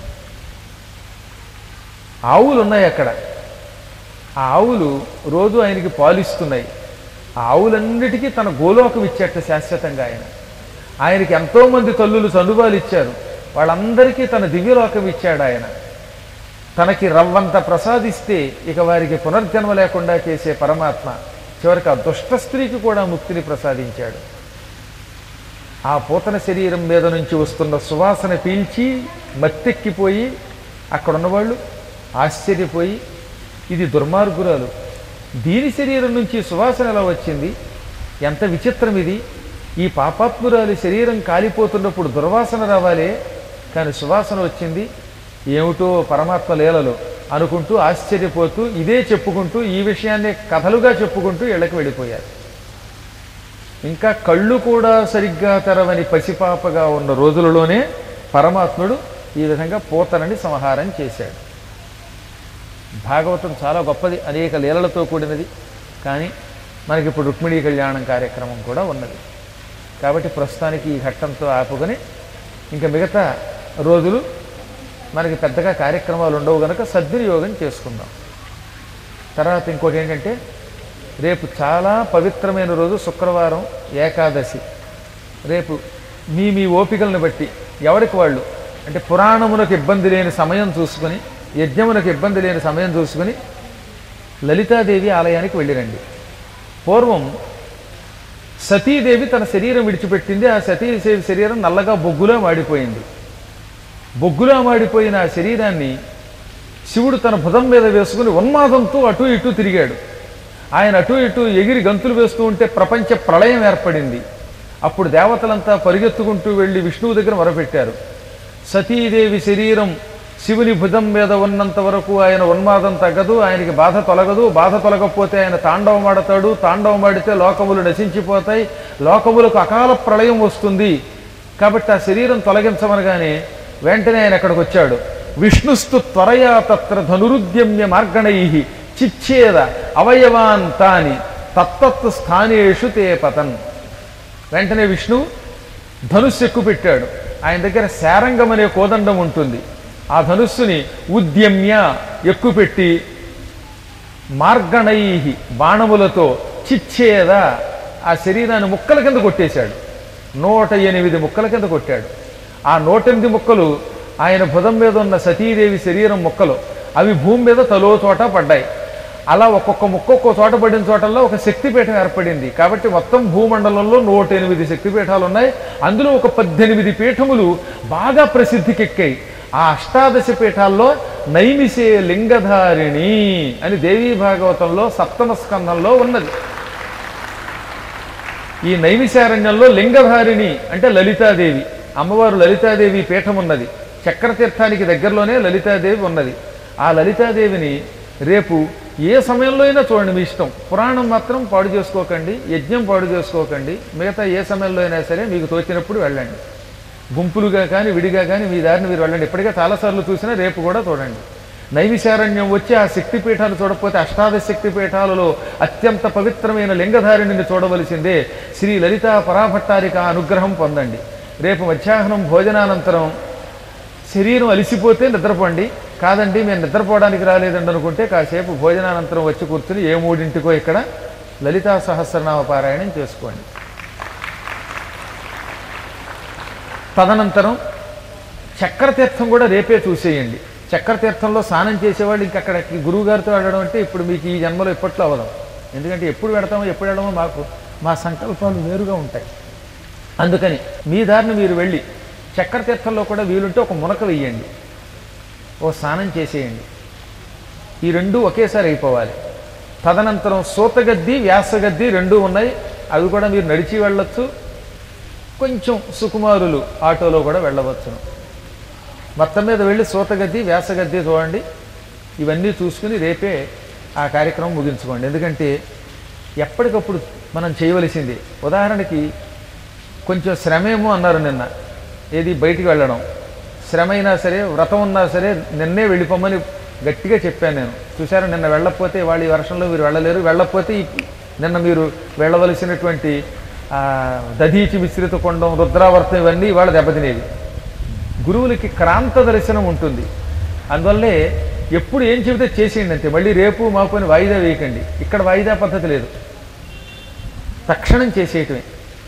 ఆవులు ఉన్నాయి అక్కడ ఆ ఆవులు రోజు ఆయనకి పాలిస్తున్నాయి ఆ ఆవులన్నిటికీ తన గోలోకం ఇచ్చేట శాశ్వతంగా ఆయన ఆయనకి ఎంతోమంది తల్లులు చనుబాలు ఇచ్చారు వాళ్ళందరికీ తన దివ్యలోకం ఇచ్చాడు ఆయన తనకి రవ్వంత ప్రసాదిస్తే ఇక వారికి పునర్జన్మ లేకుండా చేసే పరమాత్మ చివరికి ఆ దుష్ట స్త్రీకి కూడా ముక్తిని ప్రసాదించాడు ఆ పూతన శరీరం మీద నుంచి వస్తున్న సువాసన పీల్చి మత్తెక్కిపోయి అక్కడ ఉన్నవాళ్ళు ఆశ్చర్యపోయి ఇది దుర్మార్గురాలు దీని శరీరం నుంచి సువాసన ఎలా వచ్చింది ఎంత విచిత్రం ఇది ఈ పాపాత్మురాలి శరీరం కాలిపోతున్నప్పుడు దుర్వాసన రావాలే కానీ సువాసన వచ్చింది ఏమిటో పరమాత్మ లీలలు అనుకుంటూ ఆశ్చర్యపోతూ ఇదే చెప్పుకుంటూ ఈ విషయాన్ని కథలుగా చెప్పుకుంటూ ఇళ్ళకి వెళ్ళిపోయారు ఇంకా కళ్ళు కూడా సరిగ్గా తెరవని పసిపాపగా ఉన్న రోజులలోనే పరమాత్ముడు ఈ విధంగా పూతనని సంహారం చేశాడు భాగవతం చాలా గొప్పది అనేక లీలలతో కూడినది కానీ మనకి ఇప్పుడు రుక్మిణీ కళ్యాణం కార్యక్రమం కూడా ఉన్నది కాబట్టి ప్రస్తుతానికి ఈ ఘట్టంతో ఆపుకొని ఇంకా మిగతా రోజులు మనకి పెద్దగా కార్యక్రమాలు ఉండవు కనుక సద్వినియోగం చేసుకుందాం తర్వాత ఇంకోటి ఏంటంటే రేపు చాలా పవిత్రమైన రోజు శుక్రవారం ఏకాదశి రేపు మీ మీ ఓపికలను బట్టి ఎవరికి వాళ్ళు అంటే పురాణమునకు ఇబ్బంది లేని సమయం చూసుకొని యజ్ఞమునకు ఇబ్బంది లేని సమయం చూసుకొని లలితాదేవి ఆలయానికి వెళ్ళిరండి పూర్వం సతీదేవి తన శరీరం విడిచిపెట్టింది ఆ సతీదేవి శరీరం నల్లగా బొగ్గులా మాడిపోయింది బొగ్గులా మాడిపోయిన ఆ శరీరాన్ని శివుడు తన భుజం మీద వేసుకుని ఉన్మాదంతో అటు ఇటు తిరిగాడు ఆయన అటు ఇటు ఎగిరి గంతులు వేస్తూ ఉంటే ప్రపంచ ప్రళయం ఏర్పడింది అప్పుడు దేవతలంతా పరిగెత్తుకుంటూ వెళ్ళి విష్ణువు దగ్గర మొరపెట్టారు సతీదేవి శరీరం శివుని భుజం మీద ఉన్నంత వరకు ఆయన ఉన్మాదం తగ్గదు ఆయనకి బాధ తొలగదు బాధ తొలగకపోతే ఆయన తాండవమాడతాడు తాండవమాడితే లోకములు నశించిపోతాయి లోకములకు అకాల ప్రళయం వస్తుంది కాబట్టి ఆ శరీరం తొలగించమనగానే వెంటనే ఆయన అక్కడికి వచ్చాడు విష్ణుస్తు త్వరయా తత్ర ధనురుద్యమ్య మార్గణై చిచ్ఛేద అవయవాన్ తాని తత్తత్ స్థానేషు తే పతన్ వెంటనే విష్ణు ధనుస్సు ఎక్కువ పెట్టాడు ఆయన దగ్గర శారంగం అనే కోదండం ఉంటుంది ఆ ధనుస్సుని ఉద్యమ్య ఎక్కుపెట్టి మార్గణై బాణములతో చిచ్చేద ఆ శరీరాన్ని ముక్కల కింద కొట్టేశాడు నూట ఎనిమిది ముక్కల కింద కొట్టాడు ఆ నూట ఎనిమిది ముక్కలు ఆయన భుజం మీద ఉన్న సతీదేవి శరీరం ముక్కలు అవి భూమి మీద తలో చోట పడ్డాయి అలా ఒక్కొక్క ముక్క ఒక్కో చోట పడిన చోటల్లో ఒక శక్తిపీఠం ఏర్పడింది కాబట్టి మొత్తం భూమండలంలో నూట ఎనిమిది శక్తిపీఠాలు ఉన్నాయి అందులో ఒక పద్దెనిమిది పీఠములు బాగా ప్రసిద్ధికెక్కాయి ఆ అష్టాదశ పీఠాల్లో నైమిషే లింగధారిణి అని దేవీ భాగవతంలో సప్తమ స్కంధంలో ఉన్నది ఈ నైమిషారణ్యంలో లింగధారిణి అంటే లలితాదేవి అమ్మవారు లలితాదేవి పీఠం ఉన్నది చక్రతీర్థానికి దగ్గరలోనే లలితాదేవి ఉన్నది ఆ లలితాదేవిని రేపు ఏ సమయంలో అయినా చూడండి మీ ఇష్టం పురాణం మాత్రం పాడు చేసుకోకండి యజ్ఞం పాడు చేసుకోకండి మిగతా ఏ సమయంలో అయినా సరే మీకు తోచినప్పుడు వెళ్ళండి గుంపులుగా కానీ విడిగా కానీ మీ దారిని మీరు వెళ్ళండి ఇప్పటికే చాలాసార్లు చూసినా రేపు కూడా చూడండి నైవిశారణ్యం వచ్చి ఆ శక్తిపీఠాలు చూడకపోతే అష్టాదశ శక్తిపీఠాలలో అత్యంత పవిత్రమైన లింగధారిణిని చూడవలసిందే శ్రీ లలితా పరాభట్టారిక అనుగ్రహం పొందండి రేపు మధ్యాహ్నం భోజనానంతరం శరీరం అలిసిపోతే నిద్రపోండి కాదండి మేము నిద్రపోవడానికి రాలేదండి అనుకుంటే కాసేపు భోజనానంతరం వచ్చి కూర్చుని ఏ మూడింటికో ఇక్కడ లలితా సహస్రనామ పారాయణం చేసుకోండి తదనంతరం చక్రతీర్థం కూడా రేపే చూసేయండి చక్రతీర్థంలో స్నానం చేసేవాళ్ళు ఇంక అక్కడికి గురువుగారితో వెళ్ళడం అంటే ఇప్పుడు మీకు ఈ జన్మలో ఇప్పట్లో అవ్వదాం ఎందుకంటే ఎప్పుడు పెడతామో ఎప్పుడు వెళ్ళడమో మాకు మా సంకల్పాలు వేరుగా ఉంటాయి అందుకని మీ దారిని మీరు వెళ్ళి చక్రతీర్థంలో కూడా వీలుంటే ఒక మునక వెయ్యండి ఓ స్నానం చేసేయండి ఈ రెండు ఒకేసారి అయిపోవాలి తదనంతరం సూతగద్ది వ్యాసగద్ది రెండూ ఉన్నాయి అవి కూడా మీరు నడిచి వెళ్ళొచ్చు కొంచెం సుకుమారులు ఆటోలో కూడా వెళ్ళవచ్చును మొత్తం మీద వెళ్ళి సూతగద్ది వ్యాసగద్ది చూడండి ఇవన్నీ చూసుకుని రేపే ఆ కార్యక్రమం ముగించుకోండి ఎందుకంటే ఎప్పటికప్పుడు మనం చేయవలసింది ఉదాహరణకి కొంచెం శ్రమేమో అన్నారు నిన్న ఏది బయటికి వెళ్ళడం శ్రమ అయినా సరే వ్రతం ఉన్నా సరే నిన్నే వెళ్ళిపోమని గట్టిగా చెప్పాను నేను చూసారా నిన్న వెళ్ళకపోతే వాళ్ళు ఈ వర్షంలో మీరు వెళ్ళలేరు వెళ్ళకపోతే ఈ- నిన్న మీరు వెళ్ళవలసినటువంటి ఆ, దధీచి మిశ్రిత కొండం రుద్రావర్తం ఇవన్నీ ఇవాళ దెబ్బతినేవి గురువులకి క్రాంత దర్శనం ఉంటుంది అందువల్లే ఎప్పుడు ఏం చెబితే చేసేయండి అంతే మళ్ళీ రేపు మాపు అని వాయిదా వేయకండి ఇక్కడ వాయిదా పద్ధతి లేదు తక్షణం చేసేయటమే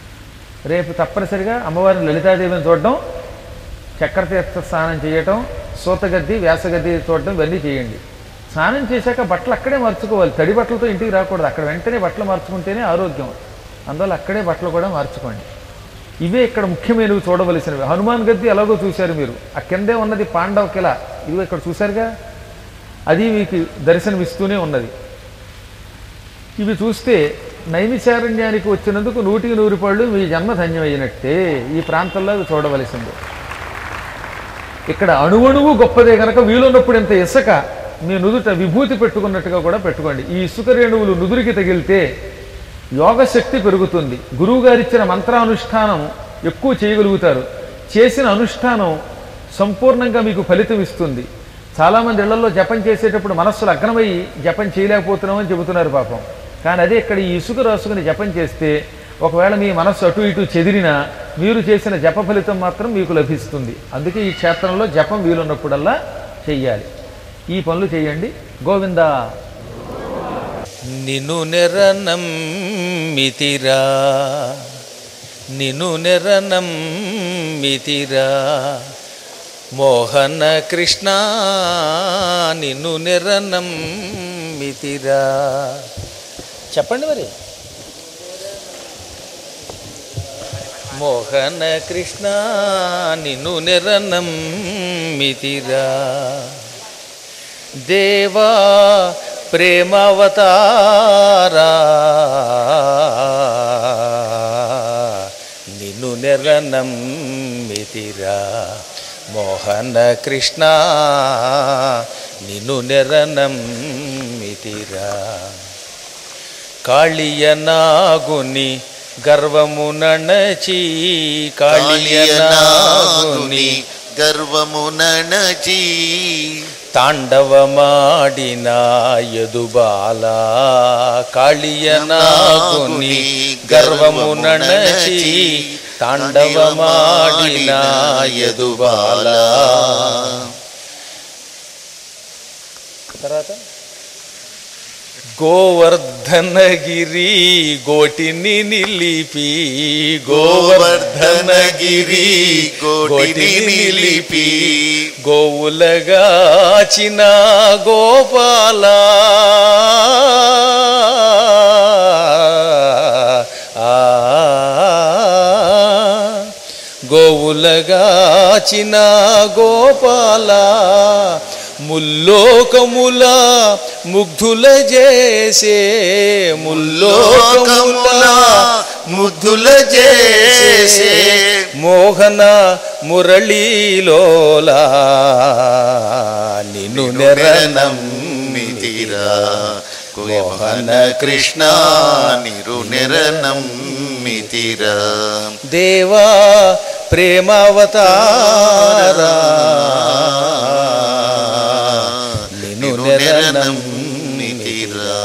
రేపు తప్పనిసరిగా అమ్మవారిని లలితాదేవిని చూడడం చక్రతీర్థ స్నానం చేయటం సూతగద్ది వ్యాసగద్ది చూడడం ఇవన్నీ చేయండి స్నానం చేశాక బట్టలు అక్కడే మార్చుకోవాలి తడి బట్టలతో ఇంటికి రాకూడదు అక్కడ వెంటనే బట్టలు మార్చుకుంటేనే ఆరోగ్యం అందువల్ల అక్కడే బట్టలు కూడా మార్చుకోండి ఇవే ఇక్కడ ముఖ్యమైనవి చూడవలసినవి హనుమాన్ గద్ది ఎలాగో చూశారు మీరు ఆ కిందే ఉన్నది పాండవ కిల ఇదిగో ఇక్కడ చూశారుగా అది మీకు దర్శనమిస్తూనే ఉన్నది ఇవి చూస్తే నైమిశారణ్యానికి వచ్చినందుకు నూటికి నూరు పళ్ళు మీ జన్మ ధన్యమైనట్టే ఈ ప్రాంతంలో అవి చూడవలసింది ఇక్కడ అణువణువు గొప్పదే కనుక వీలున్నప్పుడు ఇంత ఇసుక మీ నుదుట విభూతి పెట్టుకున్నట్టుగా కూడా పెట్టుకోండి ఈ ఇసుక రేణువులు నుదురికి తగిలితే యోగశక్తి పెరుగుతుంది గురువుగారిచ్చిన మంత్రానుష్ఠానం ఎక్కువ చేయగలుగుతారు చేసిన అనుష్ఠానం సంపూర్ణంగా మీకు ఫలితం ఇస్తుంది చాలామంది ఇళ్లలో జపం చేసేటప్పుడు మనస్సులు అగ్నమై జపం చేయలేకపోతున్నామని చెబుతున్నారు పాపం కానీ అదే ఇక్కడ ఈ ఇసుక రాసుకుని జపం చేస్తే ఒకవేళ మీ మనస్సు అటు ఇటు చెదిరినా మీరు చేసిన జప ఫలితం మాత్రం మీకు లభిస్తుంది అందుకే ఈ క్షేత్రంలో జపం వీలున్నప్పుడల్లా చెయ్యాలి ఈ పనులు చేయండి గోవిందా నిను నెరనమ్మితిరా నిను నెరనమ్మితిరా మోహన కృష్ణ నిన్ను నెరనమ్మితిరా చెప్పండి మరి మోహన కృష్ణ నిన్ను నెరనమ్మితిరా దేవా ప్రేమావతారా నిన్ను నెరనమ్మితిరా మోహన కృష్ణ నిన్ను నెరనమ్మితిరా కాళియనాగుని గర్వము నణచి కాళియనాగుని గర్వమునచి తాండవమాడిన యదుబాల కాళియనాగుని గర్వము నణచి తాండవమాడిన యదుబాల తర్వాత గోవర్ధనగిరి గోటిని నిలిపి గోవర్ధనగిరి గోటిని నిలిపి గోవులగాచిన గోపాల ఆ గోవులగాచిన గోపాల ముల్లోకముల ముగ్ధుల చేసే ముల్లోకముల ముగ్ధుల చేసే మోహన మురళీలోలా నిన్ను నెరనం మితిరా మోహన కృష్ణ నిరు నిరనం మితిరా దేవా ప్రేమావతారా నిన్ను నెరనం మితిరా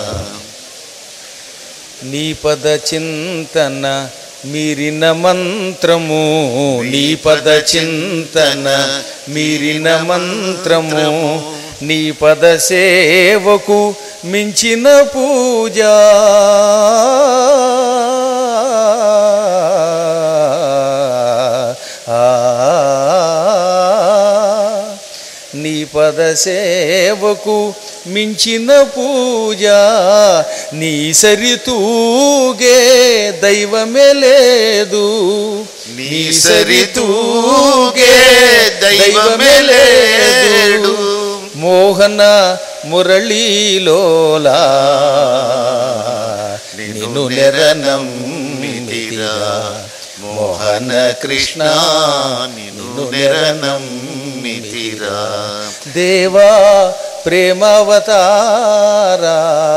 నీ పద చింతన మీరిన మంత్రము నీ పద చింతన మీరిన మంత్రము నీ పద సేవకు మించిన పూజ నీ పద సేవకు మించిన పూజ నీ సరితూగే దైవమే లేదు నీ సరితూగే దైవమే లేడు మోహన మురళీలోలా నిన్ను నెరనం మితిరా మోహన కృష్ణ నిన్ను నిరనం మితిరా దేవా ప్రేమావతారా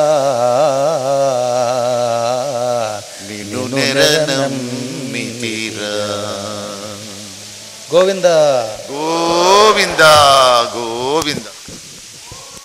నిన్ను నిరనం మితిరా గోవింద గోవింద గోవింద